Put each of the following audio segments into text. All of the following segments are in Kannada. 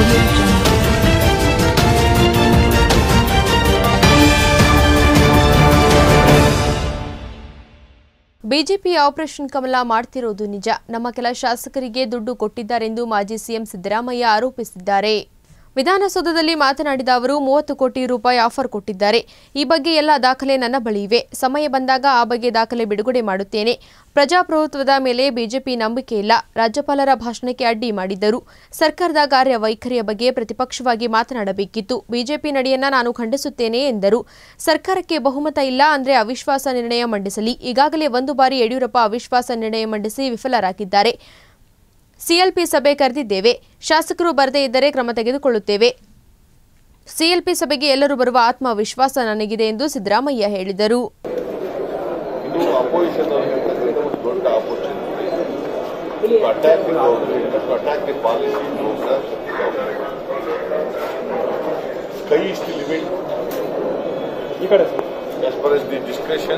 audio jungle. BJP operation Kamala ಮಾಡ್ತಿರೋದು ನಿಜ ನಮ್ಮ ಕೆಲ ಶಾಸಕರಿಗೆ ದುಡ್ಡು ಕೊಟ್ಟಿದ್ದಾರೆಂದು ಮಾಜಿ ಸಿಎಂ ಸಿದ್ದರಾಮಯ್ಯ ಆರೋಪಿಸಿದ್ದಾರೆ ವಿಧಾನಸೌಧದಲ್ಲಿ ಮಾತನಾಡಿದ ಅವರು ಮೂವತ್ತು ಕೋಟಿ ರೂಪಾಯಿ ಆಫರ್ ಕೊಟ್ಟಿದ್ದಾರೆ ಈ ಬಗ್ಗೆ ಎಲ್ಲ ದಾಖಲೆ ನನ್ನ ಬಳಿ ಇವೆ ಸಮಯ ಬಂದಾಗ ಆ ಬಗ್ಗೆ ದಾಖಲೆ ಬಿಡುಗಡೆ ಮಾಡುತ್ತೇನೆ ಪ್ರಜಾಪ್ರಭುತ್ವದ ಮೇಲೆ ಬಿಜೆಪಿ ನಂಬಿಕೆ ಇಲ್ಲ ರಾಜ್ಯಪಾಲರ ಭಾಷಣಕ್ಕೆ ಅಡ್ಡಿ ಮಾಡಿದ್ದರು ಸರ್ಕಾರದ ಕಾರ್ಯವೈಖರಿಯ ಬಗ್ಗೆ ಪ್ರತಿಪಕ್ಷವಾಗಿ ಮಾತನಾಡಬೇಕಿತ್ತು ಬಿಜೆಪಿ ನಡೆಯನ್ನ ನಾನು ಖಂಡಿಸುತ್ತೇನೆ ಎಂದರು ಸರ್ಕಾರಕ್ಕೆ ಬಹುಮತ ಇಲ್ಲ ಅಂದ್ರೆ ಅವಿಶ್ವಾಸ ನಿರ್ಣಯ ಮಂಡಿಸಲಿ ಈಗಾಗಲೇ ಒಂದು ಬಾರಿ ಯಡಿಯೂರಪ್ಪ ಅವಿಶ್ವಾಸ ನಿರ್ಣಯ ಮಂಡಿಸಿ ವಿಫಲರಾಗಿದ್ದಾರೆ ಸಿಎಲ್ಪಿ ಸಭೆ ಕರೆದಿದ್ದೇವೆ ಶಾಸಕರು ಬರದೇ ಇದ್ದರೆ ಕ್ರಮ ತೆಗೆದುಕೊಳ್ಳುತ್ತೇವೆ ಸಿಎಲ್ಪಿ ಸಭೆಗೆ ಎಲ್ಲರೂ ಬರುವ ಆತ್ಮವಿಶ್ವಾಸ ನನಗಿದೆ ಎಂದು ಸಿದ್ದರಾಮಯ್ಯ ಹೇಳಿದರು ಇದು ಅಪೋಸಿಷನ್ ಅವರಿಗೆ ಒಂದು ದೊಡ್ಡ opportunity to attack the government to attack the policy programs sky is the limit as far as the discretion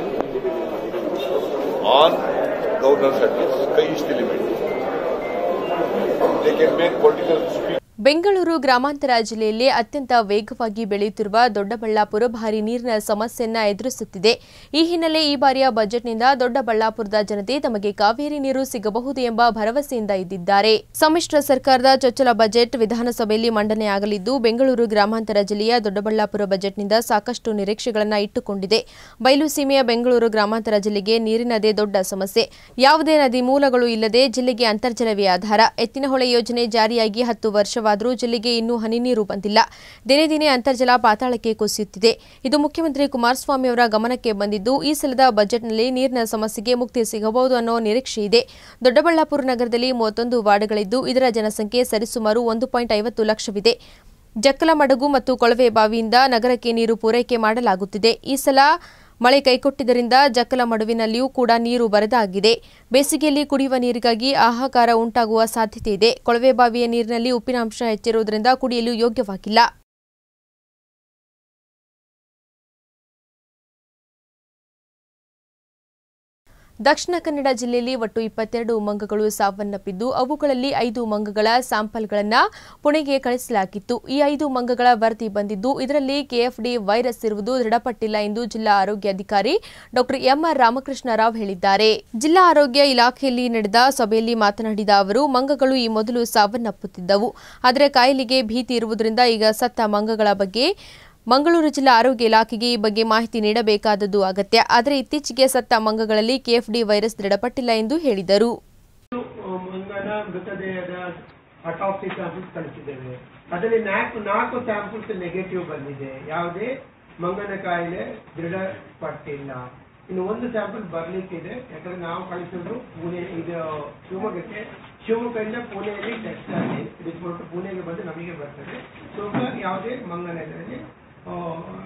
on governor's address sky is the limit they can make political speech Bengaluru ಗ್ರಾಮಾಂತರ ಜಿಲ್ಲೆಯಲ್ಲಿ ಅತ್ಯಂತ ವೇಗವಾಗಿ ಬೆಳೆಯುತ್ತಿರುವ ದೊಡ್ಡಬಳ್ಳಾಪುರ ಭಾರಿ ನೀರಿನ ಸಮಸ್ಯೆಯನ್ನ ಎದುರಿಸುತ್ತಿದೆ ಈ ಹಿನ್ನೆಲೆ ಈ ಬಾರಿಯ ಬಜೆಟ್ನಿಂದ ದೊಡ್ಡಬಳ್ಳಾಪುರದ ಜನತೆ ತಮಗೆ ಕಾವೇರಿ ನೀರು ಸಿಗಬಹುದು ಎಂಬ ಭರವಸೆಯಿಂದ ಇದ್ದಿದ್ದಾರೆ ಸಮ್ಮಿಶ್ರ ಸರ್ಕಾರದ ಚೊಚ್ಚಲ ಬಜೆಟ್ ವಿಧಾನಸಭೆಯಲ್ಲಿ ಮಂಡನೆಯಾಗಲಿದ್ದು ಬೆಂಗಳೂರು ಗ್ರಾಮಾಂತರ ಜಿಲ್ಲೆಯ ದೊಡ್ಡಬಳ್ಳಾಪುರ ಬಜೆಟ್ನಿಂದ ಸಾಕಷ್ಟು ನಿರೀಕ್ಷೆಗಳನ್ನು ಇಟ್ಟುಕೊಂಡಿದೆ ಬಯಲು ಸೀಮೆಯ ಬೆಂಗಳೂರು ಗ್ರಾಮಾಂತರ ಜಿಲ್ಲೆಗೆ ನೀರಿನದೇ ದೊಡ್ಡ ಸಮಸ್ಯೆ ಯಾವುದೇ ನದಿ ಮೂಲಗಳು ಇಲ್ಲದೆ ಜಿಲ್ಲೆಗೆ ಅಂತರ್ಜಲವೇ ಆಧಾರ ಎತ್ತಿನಹೊಳೆ ಯೋಜನೆ ಜಾರಿಯಾಗಿ ಹತ್ತು ವರ್ಷವಾದರೂ ಜಿಲ್ಲೆಗೆ ಇನ್ನೂ ಹನಿ ನೀರು ಬಂದಿಲ್ಲ ದಿನೇ ದಿನೇ ಅಂತರ್ಜಲ ಪಾತಾಳಕ್ಕೆ ಕುಸಿಯುತ್ತಿದೆ ಇದು ಮುಖ್ಯಮಂತ್ರಿ ಕುಮಾರಸ್ವಾಮಿ ಅವರ ಗಮನಕ್ಕೆ ಬಂದಿದ್ದು ಈ ಸಲದ ಬಜೆಟ್ನಲ್ಲಿ ನೀರಿನ ಸಮಸ್ಯೆಗೆ ಮುಕ್ತಿ ಸಿಗಬಹುದು ಅನ್ನೋ ನಿರೀಕ್ಷೆ ಇದೆ ದೊಡ್ಡಬಳ್ಳಾಪುರ ನಗರದಲ್ಲಿ ಮೂವತ್ತೊಂದು ವಾರ್ಡ್ಗಳಿದ್ದು ಇದರ ಜನಸಂಖ್ಯೆ ಸರಿಸುಮಾರು ಒಂದು ಪಾಯಿಂಟ್ ಐವತ್ತು ಲಕ್ಷವಿದೆ ಜಕ್ಕಲಮಡಗು ಮತ್ತು ಕೊಳವೆ ಬಾವಿಯಿಂದ ನಗರಕ್ಕೆ ನೀರು ಪೂರೈಕೆ ಮಾಡಲಾಗುತ್ತಿದೆ ಈ ಸಲ ಮಳೆ ಕೈಕೊಟ್ಟಿದ್ದರಿಂದ ಜಕ್ಕಲಮಡುವಿನಲ್ಲಿಯೂ ಕೂಡ ನೀರು ಬರದಾಗಿದೆ ಬೇಸಿಗೆಯಲ್ಲಿ ಕುಡಿಯುವ ನೀರಿಗಾಗಿ ಹಾಹಾಕಾರ ಉಂಟಾಗುವ ಸಾಧ್ಯತೆ ಇದೆ ಕೊಳವೆ ಬಾವಿಯ ನೀರಿನಲ್ಲಿ ಉಪ್ಪಿನಾಂಶ ಹೆಚ್ಚಿರುವುದರಿಂದ ಕುಡಿಯಲು ಯೋಗ್ಯವಾಗಿಲ್ಲ ದಕ್ಷಿಣ ಕನ್ನಡ ಜಿಲ್ಲೆಯಲ್ಲಿ ಒಟ್ಟು ಇಪ್ಪತ್ತೆರಡು ಮಂಗಗಳು ಸಾವನ್ನಪ್ಪಿದ್ದು ಅವುಗಳಲ್ಲಿ ಐದು ಮಂಗಗಳ ಸ್ಯಾಂಪಲ್ಗಳನ್ನು ಪುಣೆಗೆ ಕಳಿಸಲಾಗಿತ್ತು ಈ ಐದು ಮಂಗಗಳ ವರದಿ ಬಂದಿದ್ದು ಇದರಲ್ಲಿ ಕೆಎಫ್ಡಿ ವೈರಸ್ ಇರುವುದು ದೃಢಪಟ್ಟಿಲ್ಲ ಎಂದು ಜಿಲ್ಲಾ ಆರೋಗ್ಯಾಧಿಕಾರಿ ಡಾಕ್ಟರ್ ಎಂಆರ್ ರಾಮಕೃಷ್ಣ ರಾವ್ ಹೇಳಿದ್ದಾರೆ ಜಿಲ್ಲಾ ಆರೋಗ್ಯ ಇಲಾಖೆಯಲ್ಲಿ ನಡೆದ ಸಭೆಯಲ್ಲಿ ಮಾತನಾಡಿದ ಅವರು ಮಂಗಗಳು ಈ ಮೊದಲು ಸಾವನ್ನಪ್ಪುತ್ತಿದ್ದವು ಆದರೆ ಕಾಯಿಲೆಗೆ ಭೀತಿ ಇರುವುದರಿಂದ ಈಗ ಸತ್ತ ಮಂಗಗಳ ಬಗ್ಗೆ ಮಂಗಳೂರು ಜಿಲ್ಲಾ ಆರೋಗ್ಯ ಇಲಾಖೆಗೆ ಈ ಬಗ್ಗೆ ಮಾಹಿತಿ ನೀಡಬೇಕಾದದ್ದು ಅಗತ್ಯ ಆದರೆ ಇತ್ತೀಚೆಗೆ ಸತ್ತ ಮಂಗಗಳಲ್ಲಿ ಕೆಎಫ್ಡಿ ವೈರಸ್ ದೃಢಪಟ್ಟಿಲ್ಲ ಎಂದು ಹೇಳಿದರು ಮಂಗನ ಮೃತದೇಹದ ಅಟಾಪ್ಸಿ ಸ್ಯಾಂಪಲ್ಸ್ ಕಳಿಸಿದ್ದೇವೆ ಅದರಲ್ಲಿ ನಾಲ್ಕು ನಾಲ್ಕು ಸ್ಯಾಂಪಲ್ಸ್ ನೆಗೆಟಿವ್ ಬಂದಿದೆ ಯಾವುದೇ ಮಂಗನ ಕಾಯಿಲೆ ದೃಢಪಟ್ಟಿಲ್ಲ ಇನ್ನು ಒಂದು ಸ್ಯಾಂಪಲ್ ಬರ್ಲಿಕ್ಕಿದೆ ಯಾಕಂದ್ರೆ ನಾವು ಕಳಿಸೋದು ಪುಣೆ ಇದು ಶಿವಮೊಗ್ಗಕ್ಕೆ ಶಿವಮೊಗ್ಗದಿಂದ ಪುಣೆಯಲ್ಲಿ ಟೆಸ್ಟ್ ಆಗಿ ರಿಪೋರ್ಟ್ ಪುಣೆಗೆ ಬಂದು ನಮಗೆ ಬರ್ತದೆ ಸೊ ಯಾವುದೇ ಮಂಗನ ಇದರಲ್ಲಿ ಆ,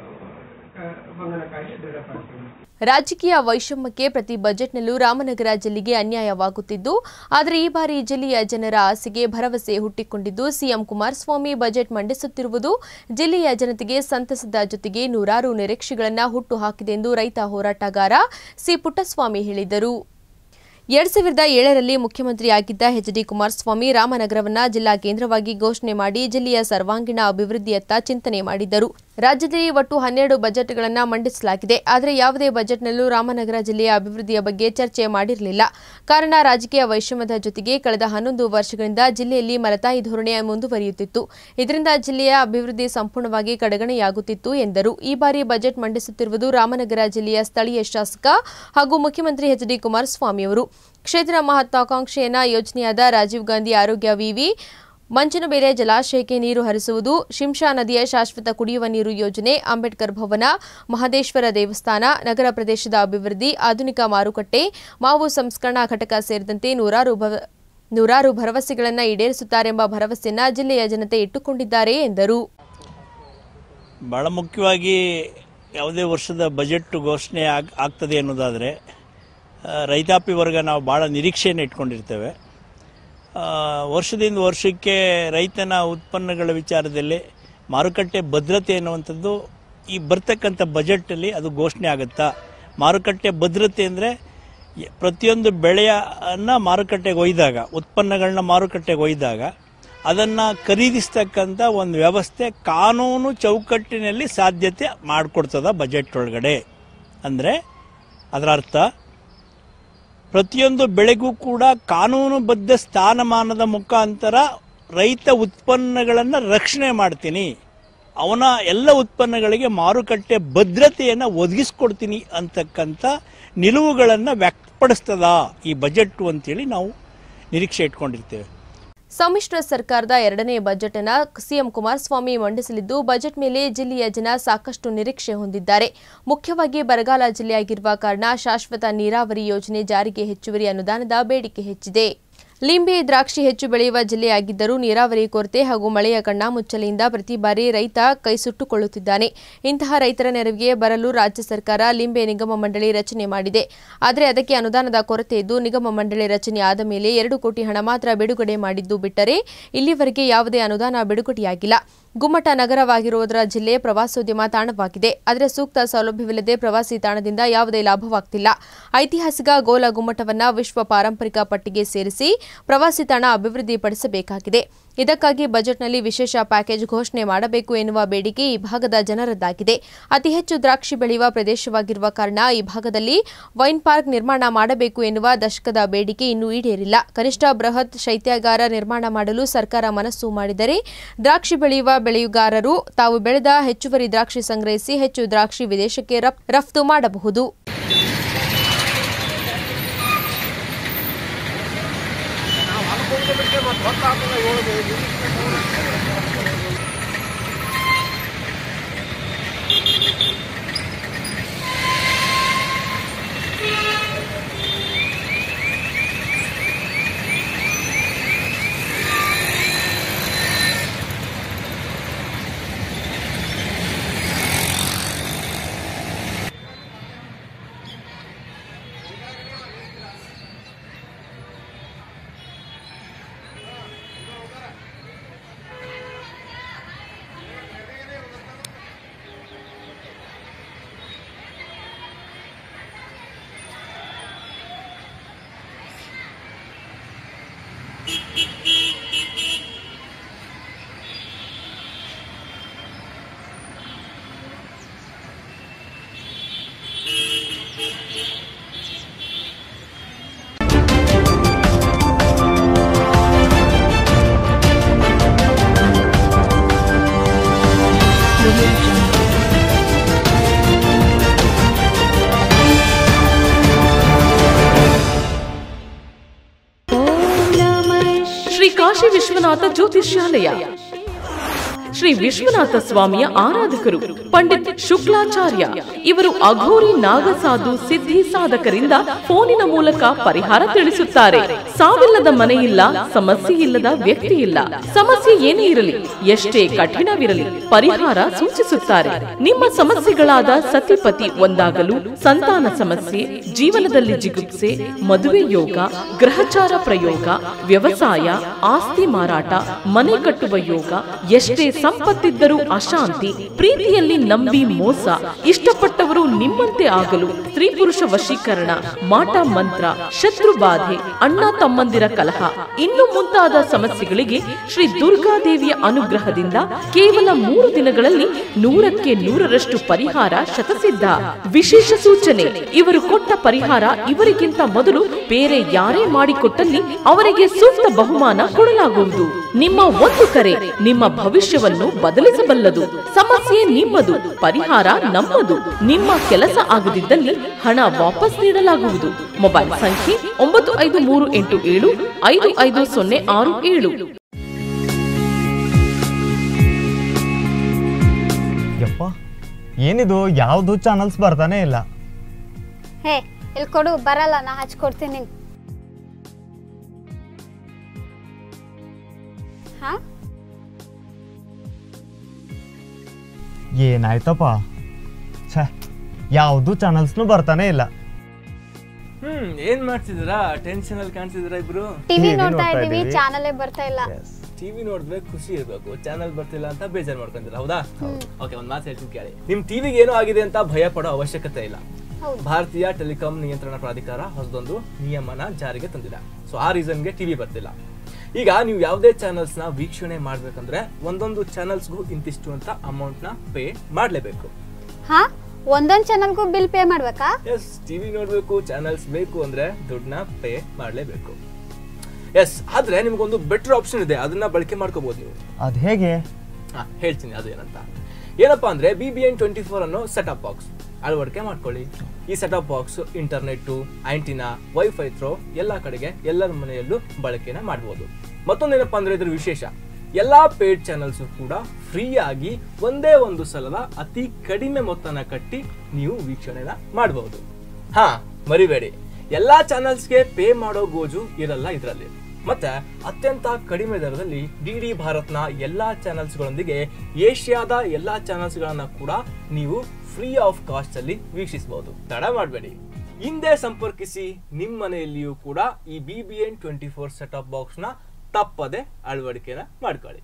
ಆ, ಮಂಗನ ಕಾಯಿಲೆ ದೃಢಪಟ್ಟಿಲ್ಲ ರಾಜಕೀಯ ವೈಷಮ್ಯಕ್ಕೆ ಪ್ರತಿ ಬಜೆಟ್ನಲ್ಲೂ ರಾಮನಗರ ಜಿಲ್ಲೆಗೆ ಅನ್ಯಾಯವಾಗುತ್ತಿದ್ದು ಆದರೆ ಈ ಬಾರಿ ಜಿಲ್ಲೆಯ ಜನರ ಆಸೆಗೆ ಭರವಸೆ ಹುಟ್ಟಿಕೊಂಡಿದ್ದು ಸಿಎಂ ಕುಮಾರಸ್ವಾಮಿ ಬಜೆಟ್ ಮಂಡಿಸುತ್ತಿರುವುದು ಜಿಲ್ಲೆಯ ಜನತೆಗೆ ಸಂತಸದ ಜೊತೆಗೆ ನೂರಾರು ನಿರೀಕ್ಷೆಗಳನ್ನು ಹುಟ್ಟುಹಾಕಿದೆ ಎಂದು ರೈತ ಹೋರಾಟಗಾರ ಸಿ ಪುಟ್ಟಸ್ವಾಮಿ ಹೇಳಿದರು ಎರಡ್ ಸಾವಿರದ ಏಳರಲ್ಲಿ ಮುಖ್ಯಮಂತ್ರಿಯಾಗಿದ್ದ ಎಚ್ ಡಿ ಕುಮಾರಸ್ವಾಮಿ ರಾಮನಗರವನ್ನ ಜಿಲ್ಲಾ ಕೇಂದ್ರವಾಗಿ ಘೋಷಣೆ ಮಾಡಿ ಜಿಲ್ಲೆಯ ಸರ್ವಾಂಗೀಣ ಅಭಿವೃದ್ಧಿಯತ್ತ ಚಿಂತನೆ ಮಾಡಿದ್ದರು ರಾಜ್ಯದಲ್ಲಿ ಒಟ್ಟು ಹನ್ನೆರಡು ಬಜೆಟ್ಗಳನ್ನು ಮಂಡಿಸಲಾಗಿದೆ ಆದರೆ ಯಾವುದೇ ಬಜೆಟ್ನಲ್ಲೂ ರಾಮನಗರ ಜಿಲ್ಲೆಯ ಅಭಿವೃದ್ಧಿಯ ಬಗ್ಗೆ ಚರ್ಚೆ ಮಾಡಿರಲಿಲ್ಲ ಕಾರಣ ರಾಜಕೀಯ ವೈಷಮ್ಯದ ಜೊತೆಗೆ ಕಳೆದ ಹನ್ನೊಂದು ವರ್ಷಗಳಿಂದ ಜಿಲ್ಲೆಯಲ್ಲಿ ಮಲತಾಯಿ ಧೋರಣೆ ಮುಂದುವರಿಯುತ್ತಿತ್ತು ಇದರಿಂದ ಜಿಲ್ಲೆಯ ಅಭಿವೃದ್ಧಿ ಸಂಪೂರ್ಣವಾಗಿ ಕಡೆಗಣೆಯಾಗುತ್ತಿತ್ತು ಎಂದರು ಈ ಬಾರಿ ಬಜೆಟ್ ಮಂಡಿಸುತ್ತಿರುವುದು ರಾಮನಗರ ಜಿಲ್ಲೆಯ ಸ್ಥಳೀಯ ಶಾಸಕ ಹಾಗೂ ಮುಖ್ಯಮಂತ್ರಿ ಎಚ್ ಡಿ ಕುಮಾರಸ್ವಾಮಿ ಅವರು ಕ್ಷೇತ್ರ ಮಹತ್ವಾಕಾಂಕ್ಷೆಯನ್ನ ಯೋಜನೆಯಾದ ರಾಜೀವ್ ಗಾಂಧಿ ಆರೋಗ್ಯ ವಿವಿ ಮಂಚನಬೇಲೆ ಜಲಾಶಯಕ್ಕೆ ನೀರು ಹರಿಸುವುದು ಶಿಂಷಾ ನದಿಯ ಶಾಶ್ವತ ಕುಡಿಯುವ ನೀರು ಯೋಜನೆ ಅಂಬೇಡ್ಕರ್ ಭವನ ಮಹದೇಶ್ವರ ದೇವಸ್ಥಾನ ನಗರ ಪ್ರದೇಶದ ಅಭಿವೃದ್ಧಿ ಆಧುನಿಕ ಮಾರುಕಟ್ಟೆ ಮಾವು ಸಂಸ್ಕರಣಾ ಘಟಕ ಸೇರಿದಂತೆ ನೂರಾರು ಭವ- ನೂರಾರು ಭರವಸೆಗಳನ್ನು ಈಡೇರಿಸುತ್ತಾರೆಂಬ ಭರವಸೆಯನ್ನ ಜಿಲ್ಲೆಯ ಜನತೆ ಇಟ್ಟುಕೊಂಡಿದ್ದಾರೆ ಎಂದರು ಭಾಳ ಮುಖ್ಯವಾಗಿ ಯಾವುದೇ ವರ್ಷದ ಬಜೆಟ್ ಘೋಷಣೆ ಆಗ್ ಆಗ್ತದೆ ಅನ್ನೋದಾದರೆ ಆ, ರೈತಾಪಿ ವರ್ಗ ನಾವು ಭಾಳ ನಿರೀಕ್ಷೆಯನ್ನು ಇಟ್ಕೊಂಡಿರ್ತೇವೆ ಆ, ವರ್ಷದಿಂದ ವರ್ಷಕ್ಕೆ ರೈತನ ಉತ್ಪನ್ನಗಳ ವಿಚಾರದಲ್ಲಿ ಮಾರುಕಟ್ಟೆ ಭದ್ರತೆ ಅನ್ನುವಂಥದ್ದು ಈ ಬರ್ತಕ್ಕಂಥ ಬಜೆಟಲ್ಲಿ ಅದು ಘೋಷಣೆ ಆಗುತ್ತಾ ಮಾರುಕಟ್ಟೆ ಭದ್ರತೆ ಅಂದರೆ ಪ್ರತಿಯೊಂದು ಬೆಳೆಯನ್ನ ಮಾರುಕಟ್ಟೆಗೆ ಒಯ್ದಾಗ ಉತ್ಪನ್ನಗಳನ್ನ ಮಾರುಕಟ್ಟೆಗೆ ಒಯ್ದಾಗ ಅದನ್ನು ಖರೀದಿಸ್ತಕ್ಕಂಥ ಒಂದು ವ್ಯವಸ್ಥೆ ಕಾನೂನು ಚೌಕಟ್ಟಿನಲ್ಲಿ ಸಾಧ್ಯತೆ ಮಾಡಿಕೊಡ್ತದ ಬಜೆಟ್ ಒಳಗಡೆ ಅಂದರೆ ಅದರ ಅರ್ಥ ಪ್ರತಿಯೊಂದು ಬೆಳೆಗೂ ಕೂಡ ಕಾನೂನುಬದ್ಧ ಸ್ಥಾನಮಾನದ ಮುಖಾಂತರ ರೈತ ಉತ್ಪನ್ನಗಳನ್ನು ರಕ್ಷಣೆ ಮಾಡ್ತೀನಿ ಅವನ ಎಲ್ಲ ಉತ್ಪನ್ನಗಳಿಗೆ ಮಾರುಕಟ್ಟೆ ಭದ್ರತೆಯನ್ನು ಒದಗಿಸ್ಕೊಡ್ತೀನಿ ಅಂತಕ್ಕಂಥ ನಿಲುವುಗಳನ್ನು ವ್ಯಕ್ತಪಡಿಸ್ತದ ಈ ಬಜೆಟ್ ಅಂತೇಳಿ ನಾವು ನಿರೀಕ್ಷೆ ಇಟ್ಕೊಂಡಿರ್ತೇವೆ ಸಮ್ಮಿಶ್ರ ಸರ್ಕಾರದ ಎರಡನೇ ಬಜೆಟ್ ಅನ್ನ ಸಿಎಂ ಕುಮಾರಸ್ವಾಮಿ ಮಂಡಿಸಲಿದ್ದು ಬಜೆಟ್ ಮೇಲೆ ಜಿಲ್ಲೆಯ ಜನ ಸಾಕಷ್ಟು ನಿರೀಕ್ಷೆ ಹೊಂದಿದ್ದಾರೆ ಮುಖ್ಯವಾಗಿ ಬರಗಾಲ ಜಿಲ್ಲೆಯಾಗಿರುವ ಕಾರಣ ಶಾಶ್ವತ ನೀರಾವರಿ ಯೋಜನೆ ಜಾರಿಗೆ ಹೆಚ್ಚುವರಿ ಅನುದಾನದ ಬೇಡಿಕೆ ಹೆಚ್ಚಿದೆ ಲಿಂಬೆ ದ್ರಾಕ್ಷಿ ಹೆಚ್ಚು ಬೆಳೆಯುವ ಜಿಲ್ಲೆಯಾಗಿದ್ದರೂ ನೀರಾವರಿ ಕೊರತೆ ಹಾಗೂ ಮಳೆಯ ಕಣ್ಣಾಮುಚ್ಚಲೆಯಿಂದ ಪ್ರತಿ ಬಾರಿ ರೈತ ಕೈ ಸುಟ್ಟುಕೊಳ್ಳುತ್ತಿದ್ದಾನೆ ಇಂತಹ ರೈತರ ನೆರವಿಗೆ ಬರಲು ರಾಜ್ಯ ಸರ್ಕಾರ ಲಿಂಬೆ ನಿಗಮ ಮಂಡಳಿ ರಚನೆ ಮಾಡಿದೆ ಆದರೆ ಅದಕ್ಕೆ ಅನುದಾನದ ಕೊರತೆ ಇದ್ದು ನಿಗಮ ಮಂಡಳಿ ರಚನೆ ಆದ ಮೇಲೆ ಎರಡು ಕೋಟಿ ಹಣ ಮಾತ್ರ ಬಿಡುಗಡೆ ಮಾಡಿದ್ದು ಬಿಟ್ಟರೆ ಇಲ್ಲಿವರೆಗೆ ಯಾವುದೇ ಅನುದಾನ ಬಿಡುಗಡೆಯಾಗಿಲ್ಲ ಗುಮ್ಮಟ ನಗರವಾಗಿರುವುದರ ಜಿಲ್ಲೆ ಪ್ರವಾಸೋದ್ಯಮ ತಾಣವಾಗಿದೆ ಆದರೆ ಸೂಕ್ತ ಸೌಲಭ್ಯವಿಲ್ಲದೆ ಪ್ರವಾಸಿ ತಾಣದಿಂದ ಯಾವುದೇ ಲಾಭವಾಗ್ತಿಲ್ಲ ಐತಿಹಾಸಿಕ ಗೋಲ ಗುಮ್ಮಟವನ್ನ ವಿಶ್ವ ಪಾರಂಪರಿಕ ಪಟ್ಟಿಗೆ ಸೇರಿಸಿ ಪ್ರವಾಸಿ ತಾಣ ಅಭಿವೃದ್ಧಿಪಡಿಸಬೇಕಾಗಿದೆ ಇದಕ್ಕಾಗಿ ಬಜೆಟ್ನಲ್ಲಿ ವಿಶೇಷ ಪ್ಯಾಕೇಜ್ ಘೋಷಣೆ ಮಾಡಬೇಕು ಎನ್ನುವ ಬೇಡಿಕೆ ಈ ಭಾಗದ ಜನರದ್ದಾಗಿದೆ ಅತಿ ಹೆಚ್ಚು ದ್ರಾಕ್ಷಿ ಬೆಳೆಯುವ ಪ್ರದೇಶವಾಗಿರುವ ಕಾರಣ ಈ ಭಾಗದಲ್ಲಿ ವೈನ್ ಪಾರ್ಕ್ ನಿರ್ಮಾಣ ಮಾಡಬೇಕು ಎನ್ನುವ ದಶಕದ ಬೇಡಿಕೆ ಇನ್ನೂ ಈಡೇರಿಲ್ಲ ಕನಿಷ್ಠ ಬೃಹತ್ ಶೈತ್ಯಾಗಾರ ನಿರ್ಮಾಣ ಮಾಡಲು ಸರ್ಕಾರ ಮನಸ್ಸು ಮಾಡಿದರೆ ದ್ರಾಕ್ಷಿ ಬೆಳೆಯುವ ಬೆಳೆಯುಗಾರರು ತಾವು ಬೆಳೆದ ಹೆಚ್ಚುವರಿ ದ್ರಾಕ್ಷಿ ಸಂಗ್ರಹಿಸಿ ಹೆಚ್ಚು ದ್ರಾಕ್ಷಿ ವಿದೇಶಕ್ಕೆ ರಫ್- ರಫ್ತು ಮಾಡಬಹುದು ಶ್ರೀ ಕಾಶಿ ವಿಶ್ವನಾಥ ಜ್ಯೋತಿಷ್ಯಾಲಯ ಶ್ರೀ ವಿಶ್ವನಾಥ ಸ್ವಾಮಿಯ ಆರಾಧಕರು ಪಂಡಿತ್ ಶುಕ್ಲಾಚಾರ್ಯ ಇವರು ಅಘೋರಿ ನಾಗಸಾಧು ಸಿದ್ಧಿ ಸಾಧಕರಿಂದ ಫೋನಿನ ಮೂಲಕ ಪರಿಹಾರ ತಿಳಿಸುತ್ತಾರೆ ಸಾವಿಲ್ಲದ ಮನೆಯಿಲ್ಲ ಸಮಸ್ಯೆ ಇಲ್ಲದ ವ್ಯಕ್ತಿ ಇಲ್ಲ ಸಮಸ್ಯೆ ಏನೇ ಇರಲಿ ಎಷ್ಟೇ ಕಠಿಣವಿರಲಿ ಪರಿಹಾರ ಸೂಚಿಸುತ್ತಾರೆ ನಿಮ್ಮ ಸಮಸ್ಯೆಗಳಾದ ಸತಿಪತಿ ಒಂದಾಗಲು ಸಂತಾನ ಸಮಸ್ಯೆ ಜೀವನದಲ್ಲಿ ಜಿಗುಪ್ಸೆ ಮದುವೆ ಯೋಗ ಗ್ರಹಚಾರ ಪ್ರಯೋಗ ವ್ಯವಸಾಯ ಆಸ್ತಿ ಮಾರಾಟ ಮನೆ ಕಟ್ಟುವ ಯೋಗ ಎಷ್ಟೇ ಸಂಪತ್ತಿದ್ದರೂ ಅಶಾಂತಿ ಪ್ರೀತಿಯಲ್ಲಿ ನಂಬಿ ಮೋಸ ಇಷ್ಟಪಟ್ಟವರು ನಿಮ್ಮಂತೆ ಆಗಲು ಸ್ತ್ರೀ ಪುರುಷ ವಶೀಕರಣ ಮಾಟ ಮಂತ್ರ ಶತ್ರು ಬಾಧೆ ಅಣ್ಣ ತಮ್ಮಂದಿರ ಕಲಹ ಇನ್ನು ಮುಂತಾದ ಸಮಸ್ಯೆಗಳಿಗೆ ಶ್ರೀ ದುರ್ಗಾದೇವಿಯ ಅನುಗ್ರಹದಿಂದ ಕೇವಲ ಮೂರು ದಿನಗಳಲ್ಲಿ ನೂರಕ್ಕೆ ನೂರರಷ್ಟು ಪರಿಹಾರ ಶತಸಿದ್ಧ ವಿಶೇಷ ಸೂಚನೆ ಇವರು ಕೊಟ್ಟ ಪರಿಹಾರ ಇವರಿಗಿಂತ ಮೊದಲು ಬೇರೆ ಯಾರೇ ಮಾಡಿಕೊಟ್ಟಲ್ಲಿ ಅವರಿಗೆ ಸೂಕ್ತ ಬಹುಮಾನ ಕೊಡಲಾಗುವುದು ನಿಮ್ಮ ಒಂದು ಕರೆ ನಿಮ್ಮ ಭವಿಷ್ಯವನ್ನು ಬದಲಿಸಬಲ್ಲದು ಸಮಸ್ಯೆ ನಿಮ್ಮದು ಪರಿಹಾರ ನಮ್ಮದು ನಿಮ್ಮ ಕೆಲಸ ಆಗದಿದ್ದಲ್ಲಿ ಹಣ ವಾಪಸ್ ನೀಡಲಾಗುವುದು ಮೊಬೈಲ್ ಸಂಖ್ಯೆ ಒಂಬತ್ತು ಐದು ಮೂರು ಎಂಟು ಏಳು ಐದು ಐದು ಸೊನ್ನೆ ಆರು ಏಳು ಯಪ್ಪ ಏನಿದು ಯಾವುದು ಚಾನಲ್ಸ್ ಬರ್ತಾನೆ ಇಲ್ಲ ಹೇ ಇಲ್ಲಿ ಕೊಡು ಬರಲ್ಲ ನಾ ಹಚ್ಕೊಡ್ತೀನಿ ಹಾ ಏನಾಯ್ತಪ್ಪ ಛೇ ಯಾವುದು ಚಾನಲ್ಸ್ನು ಬರ್ತಾನೆ ಇಲ್ಲ ಹ್ಮ್ ಏನ್ ಮಾಡ್ತಿದ್ದೀರಾ ಟೆನ್ಷನ್ ಅಲ್ಲಿ ಕಾಣ್ತಿದ್ದೀರಾ ಇಬ್ರು ಟಿವಿ TV ನೋಡ್ತಾ ನೋಡ್ತಾ ಇದೀವಿ ಇದೀವಿ. ಚಾನಲೇ ಬರ್ತಾ ಇಲ್ಲ ಟಿವಿ ನೋಡಿದ್ರೆ ಖುಷಿ ಇರ್ಬೇಕು ಚಾನಲ್ ಬರ್ತಿಲ್ಲ ಅಂತ ಬೇಜಾರ್ ಮಾಡ್ಕೊಂತೀರ ಹೌದಾ ಓಕೆ ಒಂದ್ ಮಾತು ಹೇಳ್ತೀನಿ ಕೇಳಿ ನಿಮ್ ಟಿವಿಗೆ ಏನೋ ಆಗಿದೆ ಅಂತ ಭಯ ಪಡೋ ಅವಶ್ಯಕತೆ ಇಲ್ಲ ಹೌದು. ಭಾರತೀಯ ಟೆಲಿಕಾಂ ನಿಯಂತ್ರಣ ಪ್ರಾಧಿಕಾರ ಹೊಸದೊಂದು ನಿಯಮನ ಜಾರಿಗೆ ತಂದಿದೆ ಸೊ ಆ ರೀಸನ್ಗೆ ಟಿವಿ ಬರ್ತಿಲ್ಲ ಈಗ ನೀವು ಯಾವುದೇ ಚಾನಲ್ಸ್ ನ ವೀಕ್ಷಣೆ ಮಾಡ್ಬೇಕಂದ್ರೆ ಒಂದೊಂದು ಚಾನಲ್ಸ್ಗೂ ಇಂತಿಷ್ಟು ಅಂತ ಅಮೌಂಟ್ ನ ಪೇ ಮಾಡ್ಲೇಬೇಕು ಹಾ ಒಂದೊಂದ್ ಚಾನಲ್ಗೂ ಬಿಲ್ ಪೇ ಮಾಡ್ಬೇಕಾ ಎಸ್ ಟಿವಿ ನೋಡ್ಬೇಕು ಚಾನಲ್ಸ್ ಬೇಕು ಅಂದ್ರೆ ದುಡ್ಡನ್ನ ಪೇ ಮಾಡ್ಲೇಬೇಕು ಎಸ್ ಆದ್ರೆ ನಿಮ್ಗೊಂದು ಬೆಟರ್ ಆಪ್ಷನ್ ಇದೆ ಅದನ್ನ ಬಳಕೆ ಮಾಡ್ಕೋಬಹುದು ನೀವು ಅದು ಹೇಗೆ ಹಾ ಹೇಳ್ತೀನಿ ಅದು ಏನಂತ ಏನಪ್ಪಾ ಅಂದ್ರೆ B B N twenty four ಅನ್ನೋ ಸೆಟಪ್ ಬಾಕ್ಸ್ ಅಳವಡಿಕೆ ಮಾಡ್ಕೊಳ್ಳಿ ಈ setup box internet antenna wifi through ಎಲ್ಲಾ ಕಡೆಗೆ ಎಲ್ಲರ ಮನೆಯಲ್ಲೂ ಬಳಕೆನ ಮಾಡಬಹುದು ಮತ್ತೊಂದೇನಪ್ಪಾ ಅಂದ್ರೆ ಇದ್ರ ವಿಶೇಷ ಎಲ್ಲಾ ಪೇಡ್ ಚಾನಲ್ಸ್ ಕೂಡ ಫ್ರೀ ಆಗಿ ಒಂದೇ ಒಂದು ಸಲದ ಅತಿ ಕಡಿಮೆ ಮೊತ್ತನ ಕಟ್ಟಿ ನೀವು ವೀಕ್ಷಣೆನ ಮಾಡಬಹುದು ಹಾ ಮರಿಬೇಡಿ ಎಲ್ಲಾ ಚಾನಲ್ಸ್ಗೆ ಪೇ ಮಾಡೋ ಗೋಜು ಇರಲ್ಲ ಇದರಲ್ಲಿ ಮತ್ತೆ ಅತ್ಯಂತ ಕಡಿಮೆ ದರದಲ್ಲಿ ಡಿ ಡಿ ಭಾರತ್ನ ಎಲ್ಲಾ ಚಾನಲ್ಸ್ಗಳೊಂದಿಗೆ ಏಷ್ಯಾದ ಎಲ್ಲಾ ಚಾನಲ್ಸ್ಗಳನ್ನ ಕೂಡ ನೀವು ಫ್ರೀ ಆಫ್ ಕಾಸ್ಟ್ ಅಲ್ಲಿ ವೀಕ್ಷಿಸಬಹುದು ತಡ ಮಾಡಬೇಡಿ ಹಿಂದೆ ಸಂಪರ್ಕಿಸಿ ನಿಮ್ಮ ಮನೆಯಲ್ಲಿಯೂ ಕೂಡ ಈ B B N twenty four setup box ನ ತಪ್ಪದೆ ಅಳವಡಿಕೆನ ಮಾಡ್ಕೊಳ್ಳಿ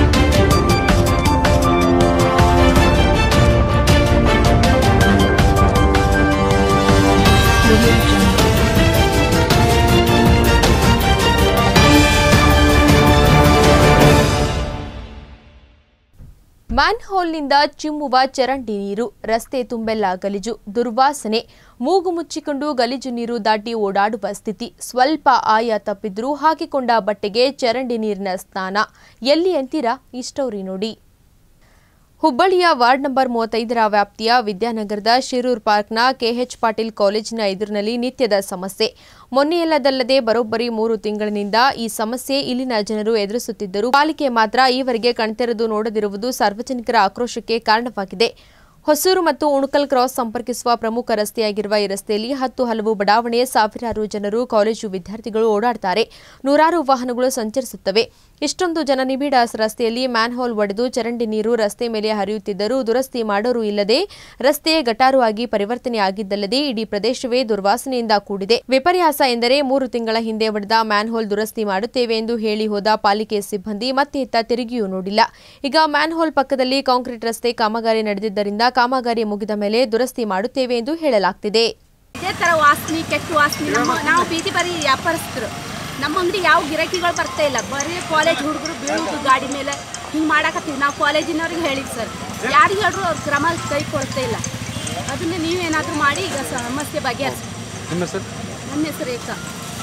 ಮ್ಯಾನ್ಹೋಲ್ನಿಂದ ಚಿಮ್ಮುವ ಚರಂಡಿ ನೀರು ರಸ್ತೆ ತುಂಬೆಲ್ಲ ಗಲೀಜು ದುರ್ವಾಸನೆ ಮೂಗು ಮುಚ್ಚಿಕೊಂಡು ಗಲೀಜು ನೀರು ದಾಟಿ ಓಡಾಡುವ ಸ್ಥಿತಿ ಸ್ವಲ್ಪ ಆಯ ತಪ್ಪಿದ್ರೂ ಹಾಕಿಕೊಂಡ ಬಟ್ಟೆಗೆ ಚರಂಡಿ ನೀರಿನ ಸ್ನಾನ ಎಲ್ಲಿ ಅಂತೀರಾ ಈ ಸ್ಟೋರಿ ನೋಡಿ ಹುಬ್ಬಳ್ಳಿಯ ವಾರ್ಡ್ ನಂಬರ್ ಮೂವತ್ತೈದರ ವ್ಯಾಪ್ತಿಯ ವಿದ್ಯಾನಗರದ ಶಿರೂರ್ ಪಾರ್ಕ್ನ ಕೆಎಚ್ ಪಾಟೀಲ್ ಕಾಲೇಜಿನ ಎದುರಿನಲ್ಲಿ ನಿತ್ಯದ ಸಮಸ್ಯೆ ಮೊನ್ನೆಯಲ್ಲದಲ್ಲದೆ ಬರೋಬ್ಬರಿ ಮೂರು ತಿಂಗಳಿನಿಂದ ಈ ಸಮಸ್ಯೆ ಇಲ್ಲಿನ ಜನರು ಎದುರಿಸುತ್ತಿದ್ದರು ಪಾಲಿಕೆ ಮಾತ್ರ ಈವರೆಗೆ ಕಣ್ತೆರೆದು ನೋಡದಿರುವುದು ಸಾರ್ವಜನಿಕರ ಆಕ್ರೋಶಕ್ಕೆ ಕಾರಣವಾಗಿದೆ ಹೊಸೂರು ಮತ್ತು ಉಣಕಲ್ ಕ್ರಾಸ್ ಸಂಪರ್ಕಿಸುವ ಪ್ರಮುಖ ರಸ್ತೆಯಾಗಿರುವ ಈ ರಸ್ತೆಯಲ್ಲಿ ಹತ್ತು ಹಲವು ಬಡಾವಣೆಯ ಸಾವಿರಾರು ಜನರು ಕಾಲೇಜು ವಿದ್ಯಾರ್ಥಿಗಳು ಓಡಾಡ್ತಾರೆ ನೂರಾರು ವಾಹನಗಳು ಸಂಚರಿಸುತ್ತವೆ ಇಷ್ಟೊಂದು ಜನನಿಬಿಡ ರಸ್ತೆಯಲ್ಲಿ ಮ್ಯಾನ್ಹೋಲ್ ಒಡೆದು ಚರಂಡಿ ನೀರು ರಸ್ತೆ ಮೇಲೆ ಹರಿಯುತ್ತಿದ್ದರೂ ದುರಸ್ತಿ ಮಾಡೋರು ಇಲ್ಲದೆ ರಸ್ತೆ ಗಟಾರು ಆಗಿ ಪರಿವರ್ತನೆ ಆಗಿದ್ದಲ್ಲದೆ ಇಡೀ ಪ್ರದೇಶವೇ ದುರ್ವಾಸನೆಯಿಂದ ಕೂಡಿದೆ ವಿಪರ್ಯಾಸ ಎಂದರೆ ಮೂರು ತಿಂಗಳ ಹಿಂದೆ ಒಡೆದ ಮ್ಯಾನ್ಹೋಲ್ ದುರಸ್ತಿ ಮಾಡುತ್ತೇವೆ ಎಂದು ಹೇಳಿ ಹೋದ ಪಾಲಿಕೆ ಸಿಬ್ಬಂದಿ ಮತ್ತೆ ಇತ್ತ ತಿರುಗಿಯೂ ನೋಡಿಲ್ಲ ಈಗ ಮ್ಯಾನ್ಹೋಲ್ ಪಕ್ಕದಲ್ಲಿ ಕಾಂಕ್ರೀಟ್ ರಸ್ತೆ ಕಾಮಗಾರಿ ನಡೆದಿದ್ದರಿಂದ ಕಾಮಗಾರಿ ಮುಗಿದ ಮೇಲೆ ದುರಸ್ತಿ ಮಾಡುತ್ತೇವೆ ಎಂದು ಹೇಳಲಾಗ್ತಿದೆ ಇದೇ ಥರ ವಾಸನೆ ಕೆಟ್ಟ ವಾಸನೆ ನಮ್ಮ ನಾವು ಬೀದಿ ಬರೀ ವ್ಯಾಪಾರಸ್ಥರು ನಮ್ಮ ಅಂಗಡಿ ಯಾವ ಗಿರಾಕಿಗಳು ಬರ್ತಾ ಇಲ್ಲ ಬರೀ ಕಾಲೇಜ್ ಹುಡುಗರು ಬೀಳೋದು ಗಾಡಿ ಮೇಲೆ ಹಿಂಗೆ ಮಾಡಾಕತ್ತೀವಿ ನಾವು ಕಾಲೇಜಿನವ್ರಿಗೆ ಹೇಳಿವಿ ಸರ್ ಯಾರಿಗೆ ಹೇಳ್ರು ಅವ್ರ ಕ್ರಮ ಕೈ ಕೊಡ್ತಾ ಇಲ್ಲ ಅದನ್ನ ನೀವೇನಾದರೂ ಮಾಡಿ ಈಗ ಸಮಸ್ಯೆ ಬಗೆಹರಿಸಿ ನನ್ನ ಹೆಸರು ಏಕ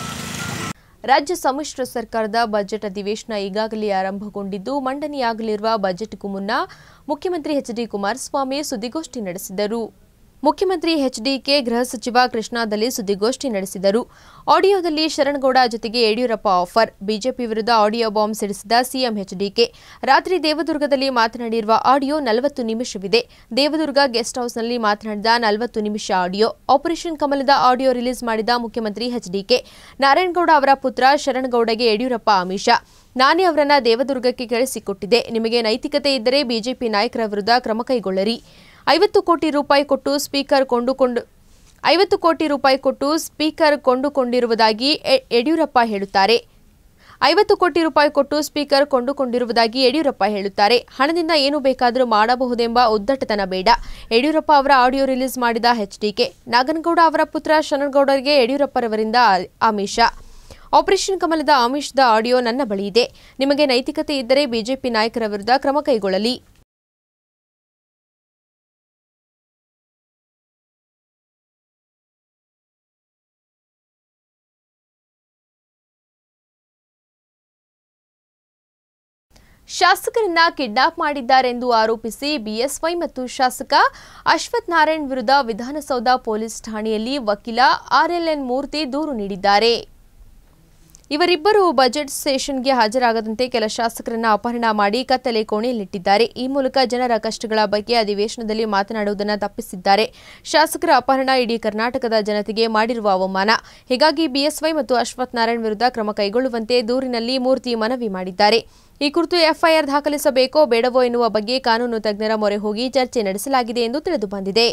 ರಾಜ್ಯ ಸಮ್ಮಿಶ್ರ ಸರ್ಕಾರದ ಬಜೆಟ್ ಅಧಿವೇಶನ ಈಗಾಗಲೇ ಆರಂಭಗೊಂಡಿದ್ದು ಮಂಡನೆಯಾಗಲಿರುವ ಬಜೆಟ್ಗೂ ಮುನ್ನ ಮುಖ್ಯಮಂತ್ರಿ ಎಚ್ ಡಿ ಕುಮಾರಸ್ವಾಮಿ ಸುದ್ದಿಗೋಷ್ಠಿ ನಡೆಸಿದರು ಮುಖ್ಯಮಂತ್ರಿ ಎಚ್ಡಿಕೆ ಗೃಹ ಸಚಿವ ಕೃಷ್ಣಾದಲ್ಲಿ ಸುದ್ದಿಗೋಷ್ಠಿ ನಡೆಸಿದರು ಆಡಿಯೋದಲ್ಲಿ ಶರಣಗೌಡ ಜೊತೆಗೆ ಯಡಿಯೂರಪ್ಪ ಆಫರ್ ಬಿಜೆಪಿ ವಿರುದ್ಧ ಆಡಿಯೋ ಬಾಂಬ್ ಸಿಡಿಸಿದ ಸಿಎಂ ಎಚ್ಡಿಕೆ ರಾತ್ರಿ ದೇವದುರ್ಗದಲ್ಲಿ ಮಾತನಾಡಿರುವ ಆಡಿಯೋ ನಲವತ್ತು ನಿಮಿಷವಿದೆ ದೇವದುರ್ಗ ಗೆಸ್ಟ್ ಹೌಸ್ನಲ್ಲಿ ಮಾತನಾಡಿದ ನಲವತ್ತು ನಿಮಿಷ ಆಡಿಯೋ ಆಪರೇಷನ್ ಕಮಲದ ಆಡಿಯೋ ರಿಲೀಸ್ ಮಾಡಿದ ಮುಖ್ಯಮಂತ್ರಿ ಎಚ್ಡಿಕೆ ನಾರಾಯಣಗೌಡ ಅವರ ಪುತ್ರ ಶರಣಗೌಡಗೆ ಯಡಿಯೂರಪ್ಪ ಆಮಿಷ ನಾನೇ ಅವರನ್ನ ದೇವದುರ್ಗಕ್ಕೆ ಕಳಿಸಿಕೊಟ್ಟಿದ್ದೆ ನಿಮಗೆ ನೈತಿಕತೆ ಇದ್ದರೆ ಬಿಜೆಪಿ ನಾಯಕರ ವಿರುದ್ಧ ಕ್ರಮ ಕೈಗೊಳ್ಳರಿ ಐವತ್ತು ಕೋಟಿ ರೂಪಾಯಿ ಕೊಟ್ಟು ಸ್ಪೀಕರ್ ಕೊಂಡುಕೊಂಡು ಐವತ್ತು ಕೋಟಿ ರೂಪಾಯಿ ಕೊಟ್ಟು ಸ್ಪೀಕರ್ ಕೊಂಡುಕೊಂಡಿರುವುದಾಗಿ ಯೆ- ಯಡಿಯೂರಪ್ಪ ಹೇಳುತ್ತಾರೆ ಐವತ್ತು ಕೋಟಿ ರೂಪಾಯಿ ಕೊಟ್ಟು ಸ್ಪೀಕರ್ ಕೊಂಡುಕೊಂಡಿರುವುದಾಗಿ ಯಡಿಯೂರಪ್ಪ ಹೇಳುತ್ತಾರೆ ಹಣದಿಂದ ಏನು ಬೇಕಾದರೂ ಮಾಡಬಹುದೆಂಬ ಉದ್ದಟತನ ಬೇಡ ಯಡಿಯೂರಪ್ಪ ಅವರ ಆಡಿಯೋ ರಿಲೀಸ್ ಮಾಡಿದ ಎಚ್ಡಿಕೆ ನಾಗನಗೌಡ ಅವರ ಪುತ್ರ ಶರಣಗೌಡರಿಗೆ ಯಡಿಯೂರಪ್ಪರವರಿಂದ ಆ- ಆಮಿಷ ಆಪರೇಷನ್ ಕಮಲದ ಆಮಿಷದ ಆಡಿಯೋ ನನ್ನ ಬಳಿ ಇದೆ ನಿಮಗೆ ನೈತಿಕತೆ ಇದ್ದರೆ ಬಿಜೆಪಿ ನಾಯಕರ ವಿರುದ್ಧ ಕ್ರಮ ಕೈಗೊಳ್ಳಲಿ ಶಾಸಕರನ್ನ ಕಿಡ್ನಾಪ್ ಮಾಡಿದ್ದಾರೆಂದು ಆರೋಪಿಸಿ ಬಿಎಸ್ವೈ ಮತ್ತು ಶಾಸಕ ಅಶ್ವಥ್ ನಾರಾಯಣ್ ವಿರುದ್ಧ ವಿಧಾನಸೌಧ ಪೊಲೀಸ್ ಠಾಣೆಯಲ್ಲಿ ವಕೀಲ ಆರ್ಎಲ್ಎನ್ ಮೂರ್ತಿ ದೂರು ನೀಡಿದ್ದಾರೆ ಇವರಿಬ್ಬರು ಬಜೆಟ್ ಸೆಷನ್ಗೆ ಹಾಜರಾಗದಂತೆ ಕೆಲ ಶಾಸಕರನ್ನ ಅಪಹರಣ ಮಾಡಿ ಕತ್ತಲೆ ಕೋಣೆಯಲ್ಲಿಟ್ಟಿದ್ದಾರೆ ಈ ಮೂಲಕ ಜನರ ಕಷ್ಟಗಳ ಬಗ್ಗೆ ಅಧಿವೇಶನದಲ್ಲಿ ಮಾತನಾಡುವುದನ್ನು ತಪ್ಪಿಸಿದ್ದಾರೆ ಶಾಸಕರ ಅಪಹರಣ ಇಡೀ ಕರ್ನಾಟಕದ ಜನತೆಗೆ ಮಾಡಿರುವ ಅವಮಾನ ಹೀಗಾಗಿ ಬಿಎಸ್ವೈ ಮತ್ತು ಅಶ್ವಥ್ ನಾರಾಯಣ್ ವಿರುದ್ಧ ಕ್ರಮ ಕೈಗೊಳ್ಳುವಂತೆ ದೂರಿನಲ್ಲಿ ಮೂರ್ತಿ ಮನವಿ ಮಾಡಿದ್ದಾರೆ ಈ ಕುರಿತು ಎಫ್ಐಆರ್ ದಾಖಲಿಸಬೇಕೋ ಬೇಡವೋ ಎನ್ನುವ ಬಗ್ಗೆ ಕಾನೂನು ತಜ್ಞರ ಮೊರೆ ಹೋಗಿ ಚರ್ಚೆ ನಡೆಸಲಾಗಿದೆ ಎಂದು ತಿಳಿದುಬಂದಿದೆ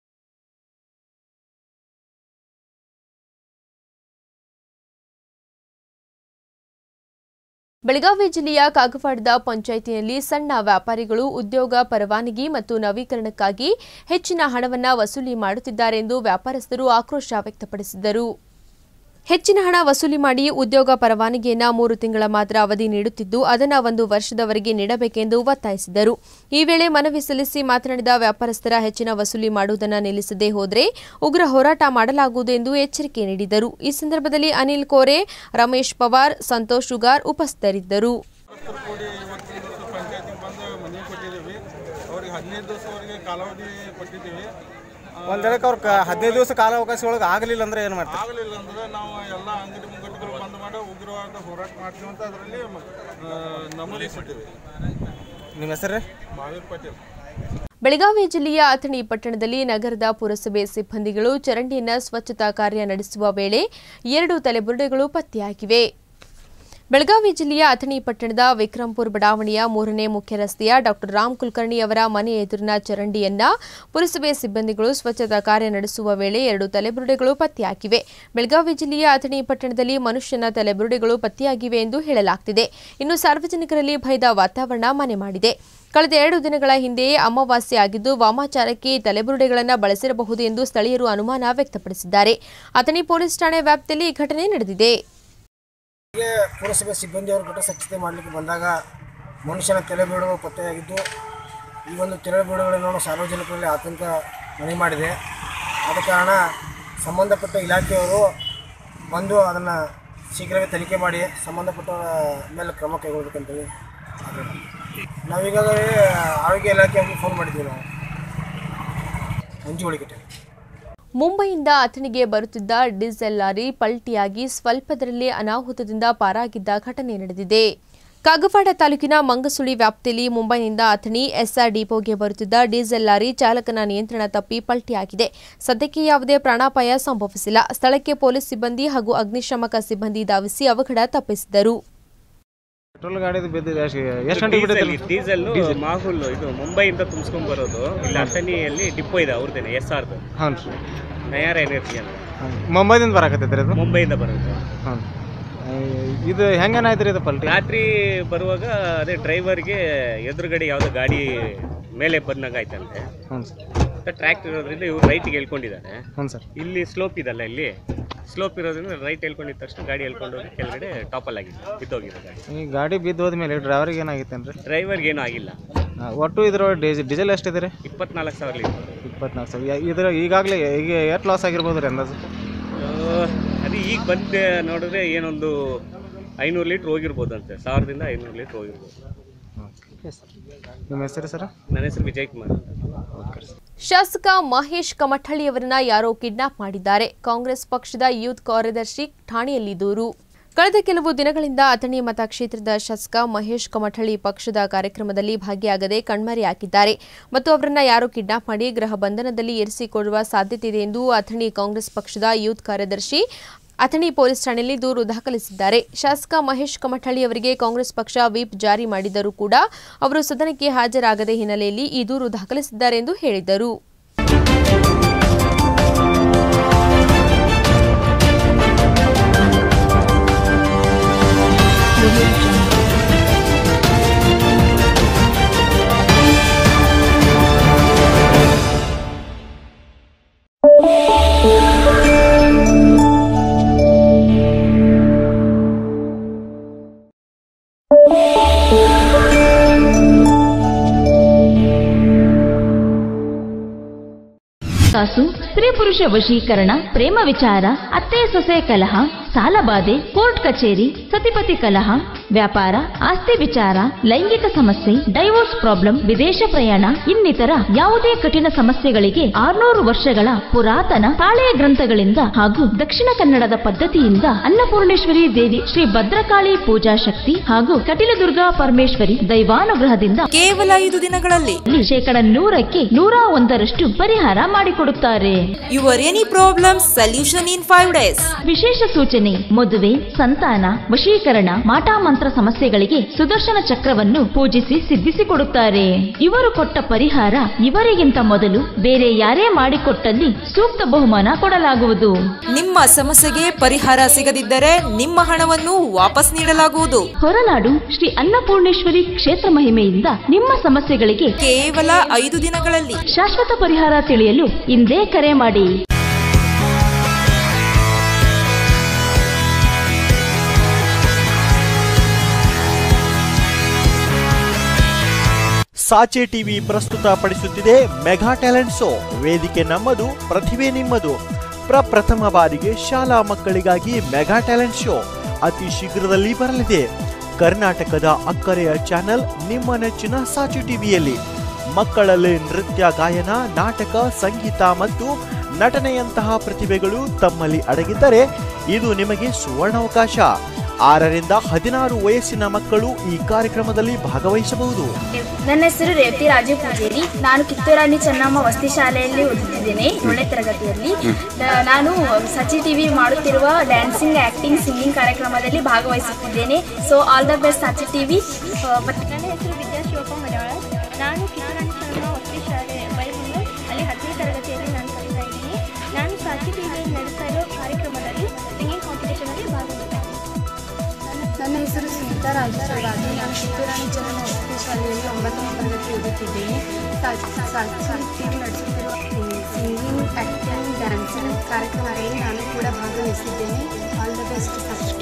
ಬೆಳಗಾವಿ ಜಿಲ್ಲೆಯ ಕಾಗವಾಡದ ಪಂಚಾಯಿತಿಯಲ್ಲಿ ಸಣ್ಣ ವ್ಯಾಪಾರಿಗಳು ಉದ್ಯೋಗ ಪರವಾನಗಿ ಮತ್ತು ನವೀಕರಣಕ್ಕಾಗಿ ಹೆಚ್ಚಿನ ಹಣವನ್ನು ವಸೂಲಿ ಮಾಡುತ್ತಿದ್ದಾರೆ ಎಂದು ವ್ಯಾಪಾರಸ್ಥರು ಆಕ್ರೋಶ ವ್ಯಕ್ತಪಡಿಸಿದರು ಹೆಚ್ಚಿನ ಹಣ ವಸೂಲಿ ಮಾಡಿ ಉದ್ಯೋಗ ಪರವಾನಗಿಯನ್ನ ಮೂರು ತಿಂಗಳ ಮಾತ್ರ ಅವಧಿ ನೀಡುತ್ತಿದ್ದು ಅದನ್ನು ಒಂದು ವರ್ಷದವರೆಗೆ ನೀಡಬೇಕೆಂದು ಒತ್ತಾಯಿಸಿದರು ಈ ವೇಳೆ ಮನವಿ ಸಲ್ಲಿಸಿ ಮಾತನಾಡಿದ ವ್ಯಾಪಾರಸ್ಥರ ಹೆಚ್ಚಿನ ವಸೂಲಿ ಮಾಡುವುದನ್ನು ನಿಲ್ಲಿಸದೇ ಹೋದರೆ ಉಗ್ರ ಹೋರಾಟ ಮಾಡಲಾಗುವುದು ಎಂದು ಎಚ್ಚರಿಕೆ ನೀಡಿದರು ಈ ಸಂದರ್ಭದಲ್ಲಿ ಅನಿಲ್ ಕೋರೆ ರಮೇಶ್ ಪವಾರ್ ಸಂತೋಷ್ ಶುಗಾರ್ ಉಪಸ್ಥಿತರಿದ್ದರು ಕೂಡಿ ಇವತ್ತಿನ ದಿವಸ ಪಂಚಾಯತಿಗೆ ಬಂದು ಮನವಿ ಕೊಟ್ಟಿದ್ದೀವಿ ಅವ್ರಿಗೆ ಹದಿನೈದು ದಿವಸವರೆಗೆ ಕಾಲಾವಧಿ ಕೊಟ್ಟಿದ್ದೀವಿ ಒಂದ್ ವೇಳೆಗೆ ಅವ್ರ ಹದಿನೈದು ದಿವಸ ಕಾಲಾವಕಾಶ ಒಳಗೆ ಆಗಲಿಲ್ಲ ಅಂದ್ರೆ ಏನು ಮಾಡ್ತಾರೆ ಆಗಲಿಲ್ಲ ಅಂದ್ರೆ ನಾವು ಎಲ್ಲ ಅಂಗಡಿ ಮುಂಗಟ್ಟುಗಳು ಬಂದ್ ಮಾಡಿ ಉಗ್ರವಾದ ಹೋರಾಟ ಮಾಡ್ತೀವಿ ಅಂತ ಅದರಲ್ಲಿ ನಮೂದಿಸಿದ್ದೀವಿ ನಿಮ್ಮ ಹೆಸರು ಮಹಾವೀರ್ ಪಾಟೀಲ್ ಬೆಳಗಾವಿ ಜಿಲ್ಲೆಯ ಅಥಣಿ ಪಟ್ಟಣದಲ್ಲಿ ನಗರದ ಪುರಸಭೆ ಸಿಬ್ಬಂದಿಗಳು ಚರಂಡಿಯನ್ನ ಸ್ವಚ್ಛತಾ ಕಾರ್ಯ ನಡೆಸುವ ವೇಳೆ ಎರಡು ತಲೆಬುರುಡೆಗಳು ಪತ್ತೆಯಾಗಿವೆ ಬೆಳಗಾವಿ ಜಿಲ್ಲೆಯ ಅಥಣಿ ಪಟ್ಟಣದ ವಿಕ್ರಂಪುರ್ ಬಡಾವಣೆಯ ಮೂರನೇ ಮುಖ್ಯ ರಸ್ತೆಯ ಡಾಕ್ಟರ್ ರಾಮ್ ಕುಲಕರ್ಣಿ ಅವರ ಮನೆ ಎದುರಿನ ಚರಂಡಿಯನ್ನ ಪುರಸಭೆ ಸಿಬ್ಬಂದಿಗಳು ಸ್ವಚ್ಛತಾ ಕಾರ್ಯ ನಡೆಸುವ ವೇಳೆ ಎರಡು ತಲೆಬುರುಡೆಗಳು ಪತ್ತೆಯಾಗಿವೆ ಬೆಳಗಾವಿ ಜಿಲ್ಲೆಯ ಅಥಣಿ ಪಟ್ಟಣದಲ್ಲಿ ಮನುಷ್ಯನ ತಲೆಬುರುಡೆಗಳು ಪತ್ತೆಯಾಗಿವೆ ಎಂದು ಹೇಳಲಾಗ್ತಿದೆ ಇನ್ನು ಸಾರ್ವಜನಿಕರಲ್ಲಿ ಭಯದ ವಾತಾವರಣ ಮನೆ ಮಾಡಿದೆ ಕಳೆದ ಎರಡು ದಿನಗಳ ಹಿಂದೆಯೇ ಅಮಾವಾಸ್ಯೆ ಆಗಿದ್ದು ವಾಮಾಚಾರಕ್ಕೆ ತಲೆಬುರುಡೆಗಳನ್ನು ಬಳಸಿರಬಹುದು ಎಂದು ಸ್ಥಳೀಯರು ಅನುಮಾನ ವ್ಯಕ್ತಪಡಿಸಿದ್ದಾರೆ ಅಥಣಿ ಪೊಲೀಸ್ ಠಾಣೆ ವ್ಯಾಪ್ತಿಯಲ್ಲಿ ಈ ಘಟನೆ ನಡೆದಿದೆ ಹೀಗೆ ಪುರಸಭೆ ಸಿಬ್ಬಂದಿಯವರು ಘಟ ಸ್ವಚ್ಛತೆ ಮಾಡಲಿಕ್ಕೆ ಬಂದಾಗ ಮನುಷ್ಯನ ತಲೆಬೀಡುಗಳು ಪತ್ತೆಯಾಗಿದ್ದು ಈ ಒಂದು ತಲೆಬೀಡುಗಳನ್ನು ನೋಡಿ ಸಾರ್ವಜನಿಕರಲ್ಲಿ ಆತಂಕ ಮನೆ ಮಾಡಿದೆ ಆದ ಕಾರಣ ಸಂಬಂಧಪಟ್ಟ ಇಲಾಖೆಯವರು ಬಂದು ಅದನ್ನು ಶೀಘ್ರವೇ ತನಿಖೆ ಮಾಡಿ ಸಂಬಂಧಪಟ್ಟವರ ಮೇಲೆ ಕ್ರಮ ಕೈಗೊಳ್ಬೇಕಂತೇಳಿ ಆಗ್ರಹ. ನಾವೀಗಾಗಲೇ ಆರೋಗ್ಯ ಇಲಾಖೆಯವರಿಗೆ ಫೋನ್ ಮಾಡಿದ್ದೀವಿ ನಾವು ಮಂಜು ಉಳಿಕಟ್ಟೆ ಮುಂಬೈಯಿಂದ ಅಥಣಿಗೆ ಬರುತ್ತಿದ್ದ ಡೀಸೆಲ್ ಲಾರಿ ಪಲ್ಟಿಯಾಗಿ ಸ್ವಲ್ಪದರಲ್ಲೇ ಅನಾಹುತದಿಂದ ಪಾರಾಗಿದ್ದ ಘಟನೆ ನಡೆದಿದೆ ಕಾಗವಾಡ ತಾಲೂಕಿನ ಮಂಗಸುಳಿ ವ್ಯಾಪ್ತಿಯಲ್ಲಿ ಮುಂಬೈನಿಂದ ಅಥಣಿ ಎಸ್ಆರ್ ಡಿಪೋಗೆ ಬರುತ್ತಿದ್ದ ಡೀಸೆಲ್ ಲಾರಿ ಚಾಲಕನ ನಿಯಂತ್ರಣ ತಪ್ಪಿ ಪಲ್ಟಿಯಾಗಿದೆ ಸದ್ಯಕ್ಕೆ ಯಾವುದೇ ಪ್ರಾಣಾಪಾಯ ಸಂಭವಿಸಿಲ್ಲ ಸ್ಥಳಕ್ಕೆ ಪೊಲೀಸ್ ಸಿಬ್ಬಂದಿ ಹಾಗೂ ಅಗ್ನಿಶಾಮಕ ಸಿಬ್ಬಂದಿ ಧಾವಿಸಿ ಅವಘಡ ತಪ್ಪಿಸಿದರು ಪೆಟ್ರೋಲ್ ಗಾಡಿದು ಬಿದ್ದಿದೆ ಎಷ್ಟು ಎಷ್ಟು ಗಂಟೆಗೆ ಬಿಟ್ಟಿದೆ ಡೀಸೆಲ್ ಮಾಹುಲ್ ಇದು ಮುಂಬೈಯಿಂದ ತುಂಬಿಸ್ಕೊಂಡ್ ಬರೋದು ಇಲ್ಲಿ ಅಥಣಿಯಲ್ಲಿ ಡಿಪೋ ಇದೆ ಅವ್ರದ್ದೇನೆ ಎಸ್ ಆರ್ದು ಹಾಂ ರೀ ನಯಾರ ಎನರ್ಜಿ ಅಂತ ಮುಂಬೈದಿಂದ ಬರಾಕತ್ತೈತ್ರಿ ಇದು ಮುಂಬೈಯಿಂದ ಬರೋದು ಹಾಂ ಇದು ಹೆಂಗೇನಾಯ್ತು ರೀ ಇದು ಪಲ್ಟಿ ರಾತ್ರಿ ಬರುವಾಗ ಅದೇ ಡ್ರೈವರ್ಗೆ ಎದುರುಗಡೆ ಯಾವುದೋ ಗಾಡಿ ಮೇಲೆ ಬಂದಾಗ ಆಯ್ತಂತೆ ಹ್ಞೂ ಸರ್ ಟ್ರ್ಯಾಕ್ ಇರೋದ್ರಿಂದ ಇವ್ರು ರೈಟ್ಗೆ ಹೇಳ್ಕೊಂಡಿದ್ದಾರೆ ಹ್ಞೂ ಸರ್ ಇಲ್ಲಿ ಸ್ಲೋಪ್ ಇದಲ್ಲ ಇಲ್ಲಿ ಸ್ಲೋಪ್ ಇರೋದ್ರಿಂದ ರೈಟ್ ಹೇಳ್ಕೊಂಡಿದ ತಕ್ಷಣ ಗಾಡಿ ಹೇಳ್ಕೊಂಡು ಹೋಗಿ ಕೆಳಗಡೆ ಟಾಪಲ್ ಆಗಿದೆ ಬಿದ್ದೋಗಿದೆ ಗಾಡಿ ಈ ಗಾಡಿ ಬಿದ್ದು ಹೋದ್ಮೇಲೆ ಡ್ರೈವರ್ಗೆ ಏನಾಗಿತ್ತೇನು ರೀ ಡ್ರೈವರ್ಗೆ ಏನೂ ಆಗಿಲ್ಲ ಒಟ್ಟು ಇದ್ರೊಳಗೆ ಡೀಸೆಲ್ ಡೀಸೆಲ್ ಎಷ್ಟಿದೆ ರೀ ಇಪ್ಪತ್ನಾಲ್ಕು ಸಾವಿರ ಲೀಟರ್ ಇಪ್ಪತ್ನಾಲ್ಕು ಸಾವಿರ ಯಾ- ಇದ್ರ ಈಗಾಗಲೇ ಈಗ ಎಷ್ಟು ಲಾಸ್ ಆಗಿರ್ಬೋದು ರೀ ಅಂದಾಜು ಅದು ಈಗ ಬಂದು ನೋಡಿದ್ರೆ ಏನೊಂದು ಐನೂರು ಲೀಟ್ರ್ ಹೋಗಿರ್ಬೋದಂತೆ ಸಾವಿರದಿಂದ ಐನೂರು ಲೀಟ್ರ್ ಹೋಗಿರ್ಬೋದು ನಿಮ್ಮ ಹೆಸರು ಸರ್ ನನ್ನ ಹೆಸರು ವಿಜಯ್ ಕುಮಾರ್ ಅಂತ ಶಾಸಕ ಮಹೇಶ್ ಕಮಠಳ್ಳಿಯವರನ್ನ ಯಾರೋ ಕಿಡ್ನಾಪ್ ಮಾಡಿದ್ದಾರೆ ಕಾಂಗ್ರೆಸ್ ಪಕ್ಷದ ಯೂತ್ ಕಾರ್ಯದರ್ಶಿ ಠಾಣೆಯಲ್ಲಿ ದೂರು ಕಳೆದ ಕೆಲವು ದಿನಗಳಿಂದ ಅಥಣಿ ಮತಕ್ಷೇತ್ರದ ಶಾಸಕ ಮಹೇಶ್ ಕಮಠಳ್ಳಿ ಪಕ್ಷದ ಕಾರ್ಯಕ್ರಮದಲ್ಲಿ ಭಾಗಿಯಾಗದೆ ಕಣ್ಮರೆ ಹಾಕಿದ್ದಾರೆ ಮತ್ತು ಅವರನ್ನ ಯಾರೋ ಕಿಡ್ನಾಪ್ ಮಾಡಿ ಗೃಹ ಬಂಧನದಲ್ಲಿ ಇರಿಸಿಕೊಳ್ಳುವ ಸಾಧ್ಯತೆ ಇದೆ ಎಂದು ಅಥಣಿ ಕಾಂಗ್ರೆಸ್ ಪಕ್ಷದ ಯೂತ್ ಕಾರ್ಯದರ್ಶಿ ಅಥಣಿ ಪೊಲೀಸ್ ಠಾಣೆಯಲ್ಲಿ ದೂರು ದಾಖಲಿಸಿದ್ದಾರೆ ಶಾಸಕ ಮಹೇಶ್ ಕಮಠಳ್ಳಿ ಅವರಿಗೆ ಕಾಂಗ್ರೆಸ್ ಪಕ್ಷ ವಿಪ್ ಜಾರಿ ಮಾಡಿದರೂ ಕೂಡ ಅವರು ಸದನಕ್ಕೆ ಹಾಜರಾಗದ ಹಿನ್ನೆಲೆಯಲ್ಲಿ ಈ ದೂರು ದಾಖಲಿಸಿದ್ದಾರೆ ಎಂದು ಹೇಳಿದರು ಕಾಸು ಸ್ತ್ರೀ ಪುರುಷ ವಶೀಕರಣ ಪ್ರೇಮ ವಿಚಾರ ಅತ್ತೆ ಸೊಸೆ ಕಲಹ ಸಾಲಬಾಧೆ ಕೋರ್ಟ್ ಕಚೇರಿ ಸತಿಪತಿ ಕಲಹ ವ್ಯಾಪಾರ ಆಸ್ತಿ ವಿಚಾರ ಲೈಂಗಿಕ ಸಮಸ್ಯೆ ಡೈವೋರ್ಸ್ ಪ್ರಾಬ್ಲಮ್ ವಿದೇಶ ಪ್ರಯಾಣ ಇನ್ನಿತರ ಯಾವುದೇ ಕಠಿಣ ಸಮಸ್ಯೆಗಳಿಗೆ ಆರ್ನೂರು ವರ್ಷಗಳ ಪುರಾತನ ತಾಳೆಯ ಗ್ರಂಥಗಳಿಂದ ಹಾಗೂ ದಕ್ಷಿಣ ಕನ್ನಡದ ಪದ್ಧತಿಯಿಂದ ಅನ್ನಪೂರ್ಣೇಶ್ವರಿ ದೇವಿ ಶ್ರೀ ಭದ್ರಕಾಳಿ ಪೂಜಾ ಶಕ್ತಿ ಹಾಗೂ ಕಟಿಲದುರ್ಗಾ ಪರಮೇಶ್ವರಿ ದೈವಾನುಗ್ರಹದಿಂದ ಕೇವಲ ಐದು ದಿನಗಳಲ್ಲಿ ಶೇಕಡ ನೂರಕ್ಕೆ ನೂರ ಒಂದರಷ್ಟು ಪರಿಹಾರ ಮಾಡಿಕೊಡುತ್ತಾರೆ your any problem solution in five days ವಿಶೇಷ ಸೂಚನೆ ಮದುವೆ ಸಂತಾನ ವಶೀಕರಣ ಮಾಟಾಮಂತ್ರ ಸಮಸ್ಯೆಗಳಿಗೆ ಸುದರ್ಶನ ಚಕ್ರವನ್ನು ಪೂಜಿಸಿ ಸಿದ್ಧಿಸಿಕೊಡುತ್ತಾರೆ ಇವರು ಕೊಟ್ಟ ಪರಿಹಾರ ಇವರಿಗಿಂತ ಮೊದಲು ಬೇರೆ ಯಾರೇ ಮಾಡಿಕೊಟ್ಟಲ್ಲಿ ಸೂಕ್ತ ಬಹುಮಾನ ಕೊಡಲಾಗುವುದು ನಿಮ್ಮ ಸಮಸ್ಯೆಗೆ ಪರಿಹಾರ ಸಿಗದಿದ್ದರೆ ನಿಮ್ಮ ಹಣವನ್ನು ವಾಪಸ್ ನೀಡಲಾಗುವುದು ಹೊರನಾಡು ಶ್ರೀ ಅನ್ನಪೂರ್ಣೇಶ್ವರಿ ಕ್ಷೇತ್ರ ಮಹಿಮೆಯಿಂದ ನಿಮ್ಮ ಸಮಸ್ಯೆಗಳಿಗೆ ಕೇವಲ ಐದು ದಿನಗಳಲ್ಲಿ ಶಾಶ್ವತ ಪರಿಹಾರ ತಿಳಿಯಲು ಇಂದೇ ಕರೆ ಮಾಡಿ ಸಾಚೆ ಟಿವಿ ಪ್ರಸ್ತುತಪಡಿಸುತ್ತಿದೆ ಮೆಗಾ ಟ್ಯಾಲೆಂಟ್ ಶೋ ವೇದಿಕೆ ನಮ್ಮದು ಪ್ರತಿಭೆ ನಿಮ್ಮದು ಪ್ರಪ್ರಥಮ ಬಾರಿಗೆ ಶಾಲಾ ಮಕ್ಕಳಿಗಾಗಿ ಮೆಗಾ ಟ್ಯಾಲೆಂಟ್ ಶೋ ಅತಿ ಶೀಘ್ರದಲ್ಲಿ ಬರಲಿದೆ ಕರ್ನಾಟಕದ ಅಕ್ಕರೆಯ ಚಾನೆಲ್ ನಿಮ್ಮ ನೆಚ್ಚಿನ ಸಾಚೆ ಟಿವಿಯಲ್ಲಿ ಮಕ್ಕಳಲ್ಲಿ ನೃತ್ಯ ಗಾಯನ ನಾಟಕ ಸಂಗೀತ ಮತ್ತು ನಟನೆಯಂತಹ ಪ್ರತಿಭೆಗಳು ತಮ್ಮಲ್ಲಿ ಅಡಗಿದ್ದರೆ ಇದು ನಿಮಗೆ ಸುವರ್ಣಾವಕಾಶ ಆರರಿಂದ ಹದಿನಾರು ವಯಸ್ಸಿನ ಮಕ್ಕಳು ಈ ಕಾರ್ಯಕ್ರಮದಲ್ಲಿ ಭಾಗವಹಿಸಬಹುದು ನನ್ನ ಹೆಸರು ರೇವತಿ ರಾಜು ಪೂಜೇರಿ ನಾನು ಕಿತ್ತೂರಾಣಿ ಚೆನ್ನಮ್ಮ ವಸತಿ ಶಾಲೆಯಲ್ಲಿ ಓದುತ್ತಿದ್ದೇನೆ ಏಳನೇ ತರಗತಿಯಲ್ಲಿ ನ- ನಾನು ಸಚಿ ಟಿವಿ ಮಾಡುತ್ತಿರುವ ಡ್ಯಾನ್ಸಿಂಗ್ ಆಕ್ಟಿಂಗ್ ಸಿಂಗಿಂಗ್ ಕಾರ್ಯಕ್ರಮದಲ್ಲಿ ಭಾಗವಹಿಸುತ್ತಿದ್ದೇನೆ so all the best Sachi TV ನನ್ನ ಹೆಸರು ವಿದ್ಯಾ ಶಿವಪ್ಪ ಮಡವಾಳ ನಾನು ಕಿತ್ತೂರಾಣಿ ಚೆನ್ನಮ್ಮ ವಸತಿ ಶಾಲೆ ಬೈಬಂದು ಅಲ್ಲಿ ಹತ್ತನೇ ತರಗತಿಯಲ್ಲಿ ನಾನು ಕಲಿತಾ ಇದ್ದೀನಿ ನಾನು ಸಾಚಿ ಟಿವಿಯಲ್ಲಿ ನಡೆಸ್ತಾ ಇರೋ ಕಾರ್ಯಕ್ರಮದಲ್ಲಿ ಸಿಂಗಿಂಗ್ ಕಾಂಪಿಟೇಷನಲ್ಲಿ ಭಾಗವಹಿಸ್ತಾ ನನ್ನ ಹೆಸರು ಸ್ಮಿತಾ ರಾಜರಾಜು ನಾನು ಕಿತ್ತೂರಾಣಿ ಚೆನ್ನಮ್ಮ ವಸತಿ ಶಾಲೆಯಲ್ಲಿ ಒಂಬತ್ತನೇ ತರಗತಿ ಓದುತ್ತಿದ್ದೇನೆ ಟಿವಿ ನಡೆಸುತ್ತಿರುವ ಸಿಂಗಿಂಗ್ ಆ್ಯಕ್ಟಿಂಗ್ ಡ್ಯಾನ್ಸಿಂಗ್ ಕಾರ್ಯಕ್ರಮದಲ್ಲಿ ನಾನು ಕೂಡ ಭಾಗವಹಿಸಿದ್ದೇನೆ all the best first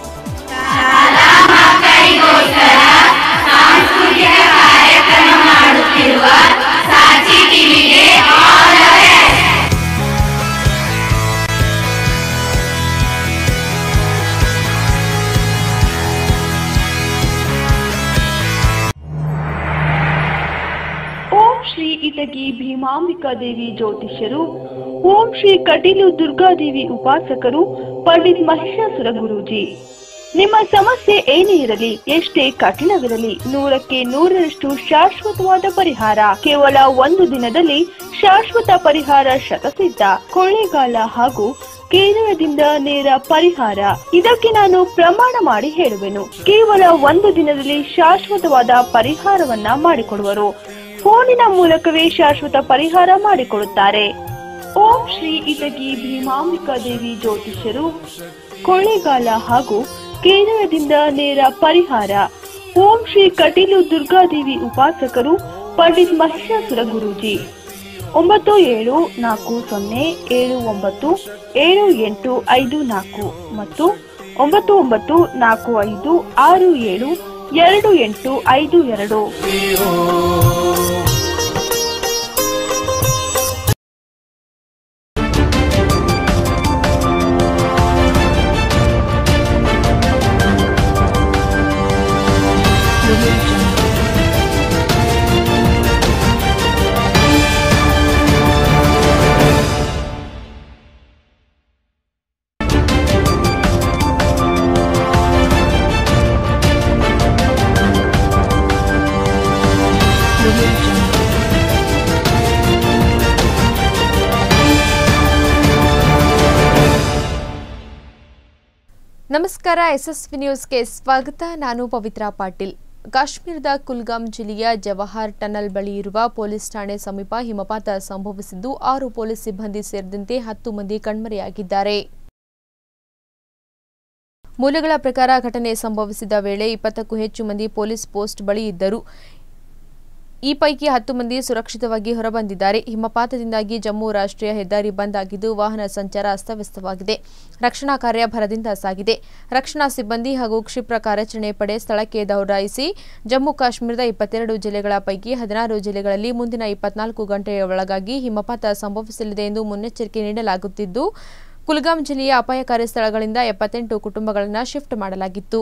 Om Shri Itagi Bheemambika Devi ಜ್ಯೋತಿಷ್ಯರು ಓಂ ಶ್ರೀ ಕಟೀಲು ದುರ್ಗಾದೇವಿ ಉಪಾಸಕರು ಪಂಡಿತ್ ಮಹಿಷಾಸುರ ಗುರೂಜಿ ನಿಮ್ಮ ಸಮಸ್ಯೆ ಏನೇ ಇರಲಿ ಎಷ್ಟೇ ಕಠಿಣವಿರಲಿ ನೂರಕ್ಕೆ ನೂರರಷ್ಟು ಶಾಶ್ವತವಾದ ಪರಿಹಾರ ಕೇವಲ ಒಂದು ದಿನದಲ್ಲಿ ಶಾಶ್ವತ ಪರಿಹಾರ ಶತಸಿದ್ಧ ಕೊಳ್ಳೇಗಾಲ ಹಾಗೂ ಕೇರಳದಿಂದ ನೇರ ಪರಿಹಾರ ಇದಕ್ಕೆ ನಾನು ಪ್ರಮಾಣ ಮಾಡಿ ಹೇಳುವೆನು ಕೇವಲ ಒಂದು ದಿನದಲ್ಲಿ ಶಾಶ್ವತವಾದ ಪರಿಹಾರವನ್ನ ಮಾಡಿಕೊಡುವರು ಫೋನಿನ ಮೂಲಕವೇ ಶಾಶ್ವತ ಪರಿಹಾರ ಮಾಡಿಕೊಡುತ್ತಾರೆ ಓಂ ಶ್ರೀ ಇಟಗಿ ಭೀಮಾಂಬಿಕಾ ದೇವಿ ಜ್ಯೋತಿಷ್ಯರು ಕೊಳ್ಳೇಗಾಲ ಹಾಗೂ ಕೇರಳದಿಂದ ನೇರ ಪರಿಹಾರ ಓಂ ಶ್ರೀ ಕಟೀಲು ದುರ್ಗಾದೇವಿ ಉಪಾಸಕರು ಪಂಡಿತ್ ಮಹಿಷಾಸುರ ಗುರೂಜಿ ಒಂಬತ್ತು ಏಳು ನಾಲ್ಕು ಸೊನ್ನೆ ಏಳು ಒಂಬತ್ತು ಏಳು ಎಂಟು ಐದು ನಾಲ್ಕು ಮತ್ತು ಒಂಬತ್ತು ಒಂಬತ್ತು ನಾಲ್ಕು ಐದು ಆರು ಏಳು ಎರಡು ಎಂಟು ಐದು ಎರಡು ನಮಸ್ಕಾರ ಎಸ್ಎಸ್ವಿ ನ್ಯೂಸ್ಗೆ ಸ್ವಾಗತ ನಾನು ಪವಿತ್ರ ಪಾಟೀಲ್ ಕಾಶ್ಮೀರದ ಕುಲ್ಗಾಮ್ ಜಿಲ್ಲೆಯ ಜವಾಹರ್ ಟನಲ್ ಬಳಿ ಇರುವ ಪೊಲೀಸ್ ಠಾಣೆ ಸಮೀಪ ಹಿಮಪಾತ ಸಂಭವಿಸಿದ್ದು ಆರು ಪೊಲೀಸ್ ಸಿಬ್ಬಂದಿ ಸೇರಿದಂತೆ ಹತ್ತು ಮಂದಿ ಕಣ್ಮರೆಯಾಗಿದ್ದಾರೆ ಮೂಲಗಳ ಪ್ರಕಾರ ಘಟನೆ ಸಂಭವಿಸಿದ ವೇಳೆ ಇಪ್ಪತ್ತಕ್ಕೂ ಹೆಚ್ಚು ಮಂದಿ ಪೊಲೀಸ್ ಪೋಸ್ಟ್ ಬಳಿ ಇದ್ದರು ಈ ಪೈಕಿ ಹತ್ತು ಮಂದಿ ಸುರಕ್ಷಿತವಾಗಿ ಹೊರಬಂದಿದ್ದಾರೆ ಹಿಮಪಾತದಿಂದಾಗಿ ಜಮ್ಮು ರಾಷ್ಟ್ರೀಯ ಹೆದ್ದಾರಿ ಬಂದ್ ಆಗಿದ್ದು ವಾಹನ ಸಂಚಾರ ಅಸ್ತವ್ಯಸ್ತವಾಗಿದೆ ರಕ್ಷಣಾ ಕಾರ್ಯ ಭರದಿಂದ ಸಾಗಿದೆ ರಕ್ಷಣಾ ಸಿಬ್ಬಂದಿ ಹಾಗೂ ಕ್ಷಿಪ್ರ ಕಾರ್ಯಾಚರಣೆ ಪಡೆ ಸ್ಥಳಕ್ಕೆ ದೌಡಾಯಿಸಿ ಜಮ್ಮು ಕಾಶ್ಮೀರದ ಇಪ್ಪತ್ತೆರಡು ಜಿಲ್ಲೆಗಳ ಪೈಕಿ ಹದಿನಾರು ಜಿಲ್ಲೆಗಳಲ್ಲಿ ಮುಂದಿನ ಇಪ್ಪತ್ನಾಲ್ಕು ಗಂಟೆಯ ಒಳಗಾಗಿ ಹಿಮಪಾತ ಸಂಭವಿಸಲಿದೆ ಎಂದು ಮುನ್ನೆಚ್ಚರಿಕೆ ನೀಡಲಾಗುತ್ತಿದ್ದು ಕುಲ್ಗಾಮ್ ಜಿಲ್ಲೆಯ ಅಪಾಯಕಾರಿ ಸ್ಥಳಗಳಿಂದ ಎಪ್ಪತ್ತೆಂಟು ಕುಟುಂಬಗಳನ್ನು ಶಿಫ್ಟ್ ಮಾಡಲಾಗಿತ್ತು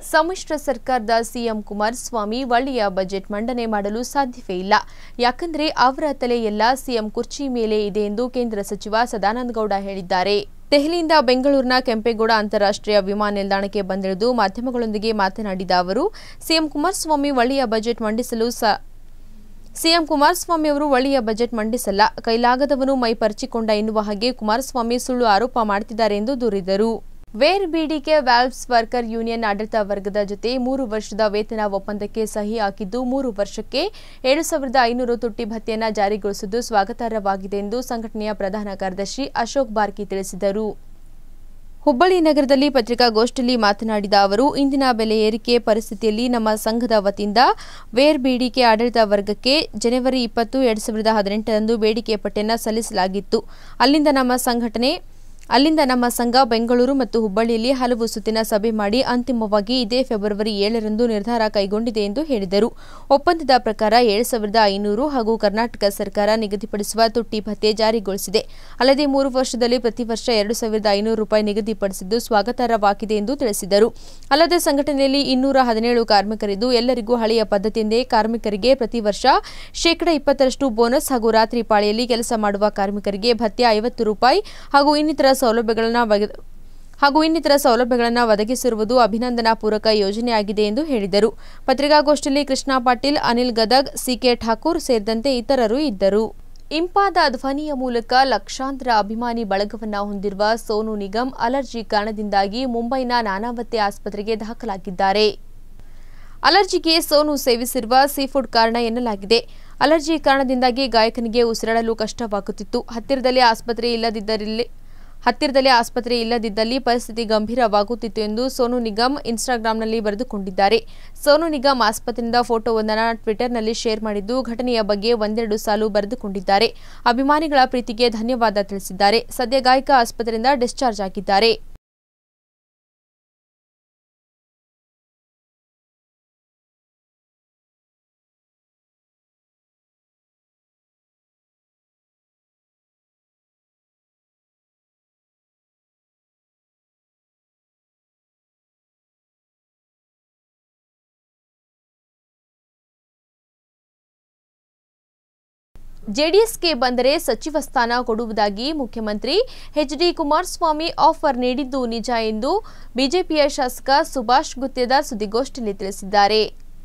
ಸಮ್ಮಿಶ್ರ ಸರ್ಕಾರದ ಸಿಎಂ ಕುಮಾರಸ್ವಾಮಿ ಒಳ್ಳೆಯ ಬಜೆಟ್ ಮಂಡನೆ ಮಾಡಲು ಸಾಧ್ಯವೇ ಇಲ್ಲ ಯಾಕಂದ್ರೆ ಅವರ ತಲೆ ಎಲ್ಲ ಸಿಎಂ ಕುರ್ಚಿ ಮೇಲೆ ಇದೆ ಎಂದು ಕೇಂದ್ರ ಸಚಿವ ಸದಾನಂದ ಗೌಡ ಹೇಳಿದ್ದಾರೆ ದೆಹಲಿಯಿಂದ ಬೆಂಗಳೂರಿನ ಕೆಂಪೇಗೌಡ ಅಂತಾರಾಷ್ಟ್ರೀಯ ವಿಮಾನ ನಿಲ್ದಾಣಕ್ಕೆ ಬಂದಿಳಿದು ಮಾಧ್ಯಮಗಳೊಂದಿಗೆ ಮಾತನಾಡಿದ ಅವರು ಸಿಎಂ ಕುಮಾರಸ್ವಾಮಿ ಒಳ್ಳೆಯ ಬಜೆಟ್ ಮಂಡಿಸಲು ಸ ಸಿಎಂ ಕುಮಾರಸ್ವಾಮಿ ಅವರು ಒಳ್ಳೆಯ ಬಜೆಟ್ ಮಂಡಿಸಲ್ಲ ಕೈಲಾಗದವನು ಮೈ ಪರ್ಚಿಕೊಂಡ ಎನ್ನುವ ಹಾಗೆ ಕುಮಾರಸ್ವಾಮಿ ಸುಳ್ಳು ಆರೋಪ ಮಾಡುತ್ತಿದ್ದಾರೆ ಎಂದು ದೂರಿದರು ವೇರ್ ಬಿಡಿಕೆ ವ್ಯಾಲ್ವ್ಸ್ ವರ್ಕರ್ ಯೂನಿಯನ್ ಆಡಳಿತ ವರ್ಗದ ಜೊತೆ ಮೂರು ವರ್ಷದ ವೇತನ ಒಪ್ಪಂದಕ್ಕೆ ಸಹಿ ಹಾಕಿದ್ದು ಮೂರು ವರ್ಷಕ್ಕೆ ಏಳು ಸಾವಿರದ ಐನೂರು ತುಟ್ಟಿ ಭತ್ಯೆಯನ್ನು ಜಾರಿಗೊಳಿಸುವುದು ಸ್ವಾಗತಾರ್ಹವಾಗಿದೆ ಎಂದು ಸಂಘಟನೆಯ ಪ್ರಧಾನ ಕಾರ್ಯದರ್ಶಿ ಅಶೋಕ್ ಬಾರ್ಕಿ ತಿಳಿಸಿದರು ಹುಬ್ಬಳ್ಳಿ ನಗರದಲ್ಲಿ ಪತ್ರಿಕಾಗೋಷ್ಠಿಯಲ್ಲಿ ಮಾತನಾಡಿದ ಅವರು ಇಂದಿನ ಬೆಲೆ ಏರಿಕೆ ಪರಿಸ್ಥಿತಿಯಲ್ಲಿ ನಮ್ಮ ಸಂಘದ ವತಿಯಿಂದ ವೇರ್ ಬೇಡಿಕೆ ಆಡಳಿತ ವರ್ಗಕ್ಕೆ ಜನವರಿ ಇಪ್ಪತ್ತು ಎರಡು ಸಾವಿರದ ಹದಿನೆಂಟರಂದು ಬೇಡಿಕೆ ಪಟ್ಟಿಯನ್ನು ಸಲ್ಲಿಸಲಾಗಿತ್ತು ಅಲ್ಲಿಂದ ನಮ್ಮ ಸಂಘಟನೆ ಅಲ್ಲಿಂದ ನಮ್ಮ ಸಂಘ ಬೆಂಗಳೂರು ಮತ್ತು ಹುಬ್ಬಳ್ಳಿಯಲ್ಲಿ ಹಲವು ಸುತ್ತಿನ ಸಭೆ ಮಾಡಿ ಅಂತಿಮವಾಗಿ ಇದೇ ಫೆಬ್ರವರಿ ಏಳರಂದು ನಿರ್ಧಾರ ಕೈಗೊಂಡಿದೆ ಎಂದು ಹೇಳಿದರು ಒಪ್ಪಂದದ ಪ್ರಕಾರ ಏಳು ಸಾವಿರದ ಐನೂರು ಹಾಗೂ ಕರ್ನಾಟಕ ಸರ್ಕಾರ ನಿಗದಿಪಡಿಸುವ ತುಟ್ಟಿ ಭತ್ಯೆ ಜಾರಿಗೊಳಿಸಿದೆ ಅಲ್ಲದೆ ಮೂರು ವರ್ಷದಲ್ಲಿ ಪ್ರತಿ ವರ್ಷ ಎರಡು ಸಾವಿರದ ಐನೂರು ರೂಪಾಯಿ ನಿಗದಿಪಡಿಸಿದ್ದು ಸ್ವಾಗತಾರ್ಹವಾಗಿದೆ ಎಂದು ತಿಳಿಸಿದರು ಅಲ್ಲದೆ ಸಂಘಟನೆಯಲ್ಲಿ ಇನ್ನೂರ ಹದಿನೇಳು ಕಾರ್ಮಿಕರಿದ್ದು ಎಲ್ಲರಿಗೂ ಹಳೆಯ ಪದ್ಧತಿಯಿಂದೇ ಕಾರ್ಮಿಕರಿಗೆ ಪ್ರತಿ ವರ್ಷ ಶೇಕಡಾ ಇಪ್ಪತ್ತರಷ್ಟು ಬೋನಸ್ ಹಾಗೂ ರಾತ್ರಿ ಪಾಳಿಯಲ್ಲಿ ಕೆಲಸ ಮಾಡುವ ಕಾರ್ಮಿಕರಿಗೆ ಭತ್ಯೆ ಐವತ್ತು ರೂಪಾಯಿ ಹಾಗೂ ಇನ್ನಿತರ ಸೌಲಭ್ಯಗಳನ್ನು ಒದಗಿ- ಹಾಗೂ ಇನ್ನಿತರ ಸೌಲಭ್ಯಗಳನ್ನು ಒದಗಿಸಿರುವುದು ಅಭಿನಂದನಾ ಪೂರಕ ಯೋಜನೆಯಾಗಿದೆ ಎಂದು ಹೇಳಿದರು ಪತ್ರಿಕಾಗೋಷ್ಠಿಯಲ್ಲಿ ಕೃಷ್ಣ ಪಾಟೀಲ್ ಅನಿಲ್ ಗದಗ್ ಸಿಕೆ ಠಾಕೂರ್ ಸೇರಿದಂತೆ ಇತರರು ಇದ್ದರು ಇಂಪಾದ ಧ್ವನಿಯ ಮೂಲಕ ಲಕ್ಷಾಂತರ ಅಭಿಮಾನಿ ಬಳಗವನ್ನ ಹೊಂದಿರುವ ಸೋನು ನಿಗಮ್ ಅಲರ್ಜಿ ಕಾರಣದಿಂದಾಗಿ ಮುಂಬೈನ ನಾನಾವತಿ ಆಸ್ಪತ್ರೆಗೆ ದಾಖಲಾಗಿದ್ದಾರೆ ಅಲರ್ಜಿಗೆ ಸೋನು ಸೇವಿಸಿರುವ ಸೀಫುಡ್ ಕಾರಣ ಎನ್ನಲಾಗಿದೆ ಅಲರ್ಜಿ ಕಾರಣದಿಂದಾಗಿ ಗಾಯಕನಿಗೆ ಉಸಿರಾಡಲು ಕಷ್ಟವಾಗುತ್ತಿತ್ತು ಹತ್ತಿರದಲ್ಲಿ ಆಸ್ಪತ್ರೆ ಇಲ್ಲದಿದ್ದರಲ್ಲಿ ಹತ್ತಿರದಲ್ಲಿ ಆಸ್ಪತ್ರೆ ಇಲ್ಲದಿದ್ದಲ್ಲಿ ಪರಿಸ್ಥಿತಿ ಗಂಭೀರವಾಗುತ್ತಿತ್ತು ಎಂದು ಸೋನು ನಿಗಮ್ ಇನ್ಸ್ಟಾಗ್ರಾಂನಲ್ಲಿ ಬರೆದುಕೊಂಡಿದ್ದಾರೆ ಸೋನು ನಿಗಮ್ ಆಸ್ಪತ್ರೆಯಿಂದ ಫೋಟೋವೊಂದನ್ನು ಟ್ವಿಟರ್ನಲ್ಲಿ ಶೇರ್ ಮಾಡಿದ್ದು ಘಟನೆಯ ಬಗ್ಗೆ ಒಂದೆರಡು ಸಾಲು ಬರೆದುಕೊಂಡಿದ್ದಾರೆ ಅಭಿಮಾನಿಗಳ ಪ್ರೀತಿಗೆ ಧನ್ಯವಾದ ತಿಳಿಸಿದ್ದಾರೆ ಸದ್ಯ ಗಾಯಕ ಆಸ್ಪತ್ರೆಯಿಂದ ಡಿಸ್ಚಾರ್ಜ್ ಆಗಿದ್ದಾರೆ ಜೆಡಿಎಸ್ಗೆ ಬಂದರೆ ಸಚಿವ ಸ್ಥಾನ ಕೊಡುವುದಾಗಿ ಮುಖ್ಯಮಂತ್ರಿ ಎಚ್ಡಿ ಕುಮಾರಸ್ವಾಮಿ ಆಫರ್ ನೀಡಿದ್ದು ನಿಜ ಎಂದು ಬಿಜೆಪಿಯ ಶಾಸಕ ಸುಭಾಷ್ ಗುತ್ತೇದಾರ್ ಸುದ್ದಿಗೋಷ್ಠಿಯಲ್ಲಿ ತಿಳಿಸಿದ್ದಾರೆ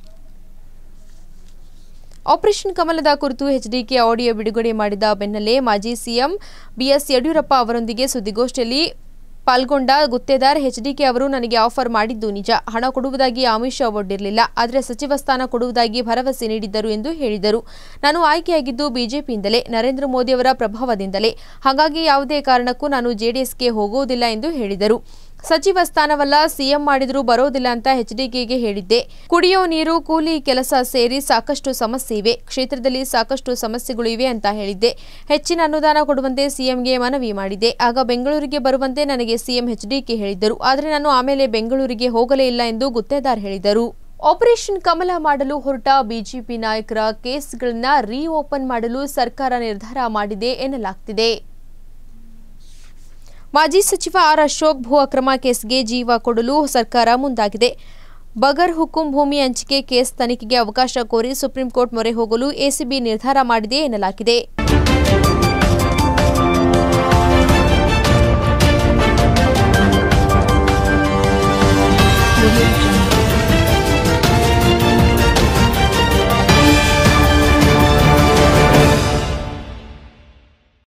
ಆಪರೇಷನ್ ಕಮಲದ ಕುರಿತು ಎಚ್ಡಿಕೆ ಆಡಿಯೋ ಬಿಡುಗಡೆ ಮಾಡಿದ ಬೆನ್ನಲ್ಲೇ ಮಾಜಿ ಸಿಎಂ ಬಿಎಸ್ ಯಡಿಯೂರಪ್ಪ ಅವರೊಂದಿಗೆ ಸುದ್ದಿಗೋಷ್ಠಿಯಲ್ಲಿ ಪಾಲ್ಗೊಂಡ ಗುತ್ತೇದಾರ್ ಎಚ್ಡಿಕೆ ಅವರು ನನಗೆ ಆಫರ್ ಮಾಡಿದ್ದು ನಿಜ ಹಣ ಕೊಡುವುದಾಗಿ ಆಮಿಷ ಒಡ್ಡಿರಲಿಲ್ಲ ಆದರೆ ಸಚಿವ ಸ್ಥಾನ ಕೊಡುವುದಾಗಿ ಭರವಸೆ ನೀಡಿದ್ದರು ಎಂದು ಹೇಳಿದರು ನಾನು ಆಯ್ಕೆಯಾಗಿದ್ದು ಬಿಜೆಪಿಯಿಂದಲೇ ನರೇಂದ್ರ ಮೋದಿಯವರ ಪ್ರಭಾವದಿಂದಲೇ ಹಾಗಾಗಿ ಯಾವುದೇ ಕಾರಣಕ್ಕೂ ನಾನು ಜೆಡಿಎಸ್ಗೆ ಹೋಗುವುದಿಲ್ಲ ಎಂದು ಹೇಳಿದರು ಸಚಿವ ಸ್ಥಾನವಲ್ಲ ಸಿಎಂ ಮಾಡಿದರೂ ಬರೋದಿಲ್ಲ ಅಂತ ಎಚ್ಡಿಕೆಗೆ ಹೇಳಿದ್ದೆ ಕುಡಿಯೋ ನೀರು ಕೂಲಿ ಕೆಲಸ ಸೇರಿ ಸಾಕಷ್ಟು ಸಮಸ್ಯೆ ಇವೆ ಕ್ಷೇತ್ರದಲ್ಲಿ ಸಾಕಷ್ಟು ಸಮಸ್ಯೆಗಳು ಇವೆ ಅಂತ ಹೇಳಿದ್ದೆ ಹೆಚ್ಚಿನ ಅನುದಾನ ಕೊಡುವಂತೆ ಸಿಎಂಗೆ ಮನವಿ ಮಾಡಿದೆ ಆಗ ಬೆಂಗಳೂರಿಗೆ ಬರುವಂತೆ ನನಗೆ ಸಿಎಂ ಎಚ್ಡಿಕೆ ಹೇಳಿದ್ದರು ಆದರೆ ನಾನು ಆಮೇಲೆ ಬೆಂಗಳೂರಿಗೆ ಹೋಗಲೇ ಇಲ್ಲ ಎಂದು ಗುತ್ತೇದಾರ್ ಹೇಳಿದರು ಆಪರೇಷನ್ ಕಮಲ ಮಾಡಲು ಹೊರಟ ಬಿಜೆಪಿ ನಾಯಕರ ಕೇಸ್ಗಳನ್ನ ರೀ ಓಪನ್ ಮಾಡಲು ಸರ್ಕಾರ ನಿರ್ಧಾರ ಮಾಡಿದೆ ಎನ್ನಲಾಗ್ತಿದೆ ಮಾಜಿ ಸಚಿವ ಆರ್ ಅಶೋಕ್ ಭೂ ಅಕ್ರಮ ಕೇಸ್ಗೆ ಜೀವ ಕೊಡಲು ಸರ್ಕಾರ ಮುಂದಾಗಿದೆ ಬಗರ್ ಹುಕುಂ ಭೂಮಿ ಹಂಚಿಕೆ ಕೇಸ್ ತನಿಖೆಗೆ ಅವಕಾಶ ಕೋರಿ ಸುಪ್ರೀಂ ಕೋರ್ಟ್ ಮೊರೆ ಹೋಗಲು ಎಸಿಬಿ ನಿರ್ಧಾರ ಮಾಡಿದೆ ಎನ್ನಲಾಗಿದೆ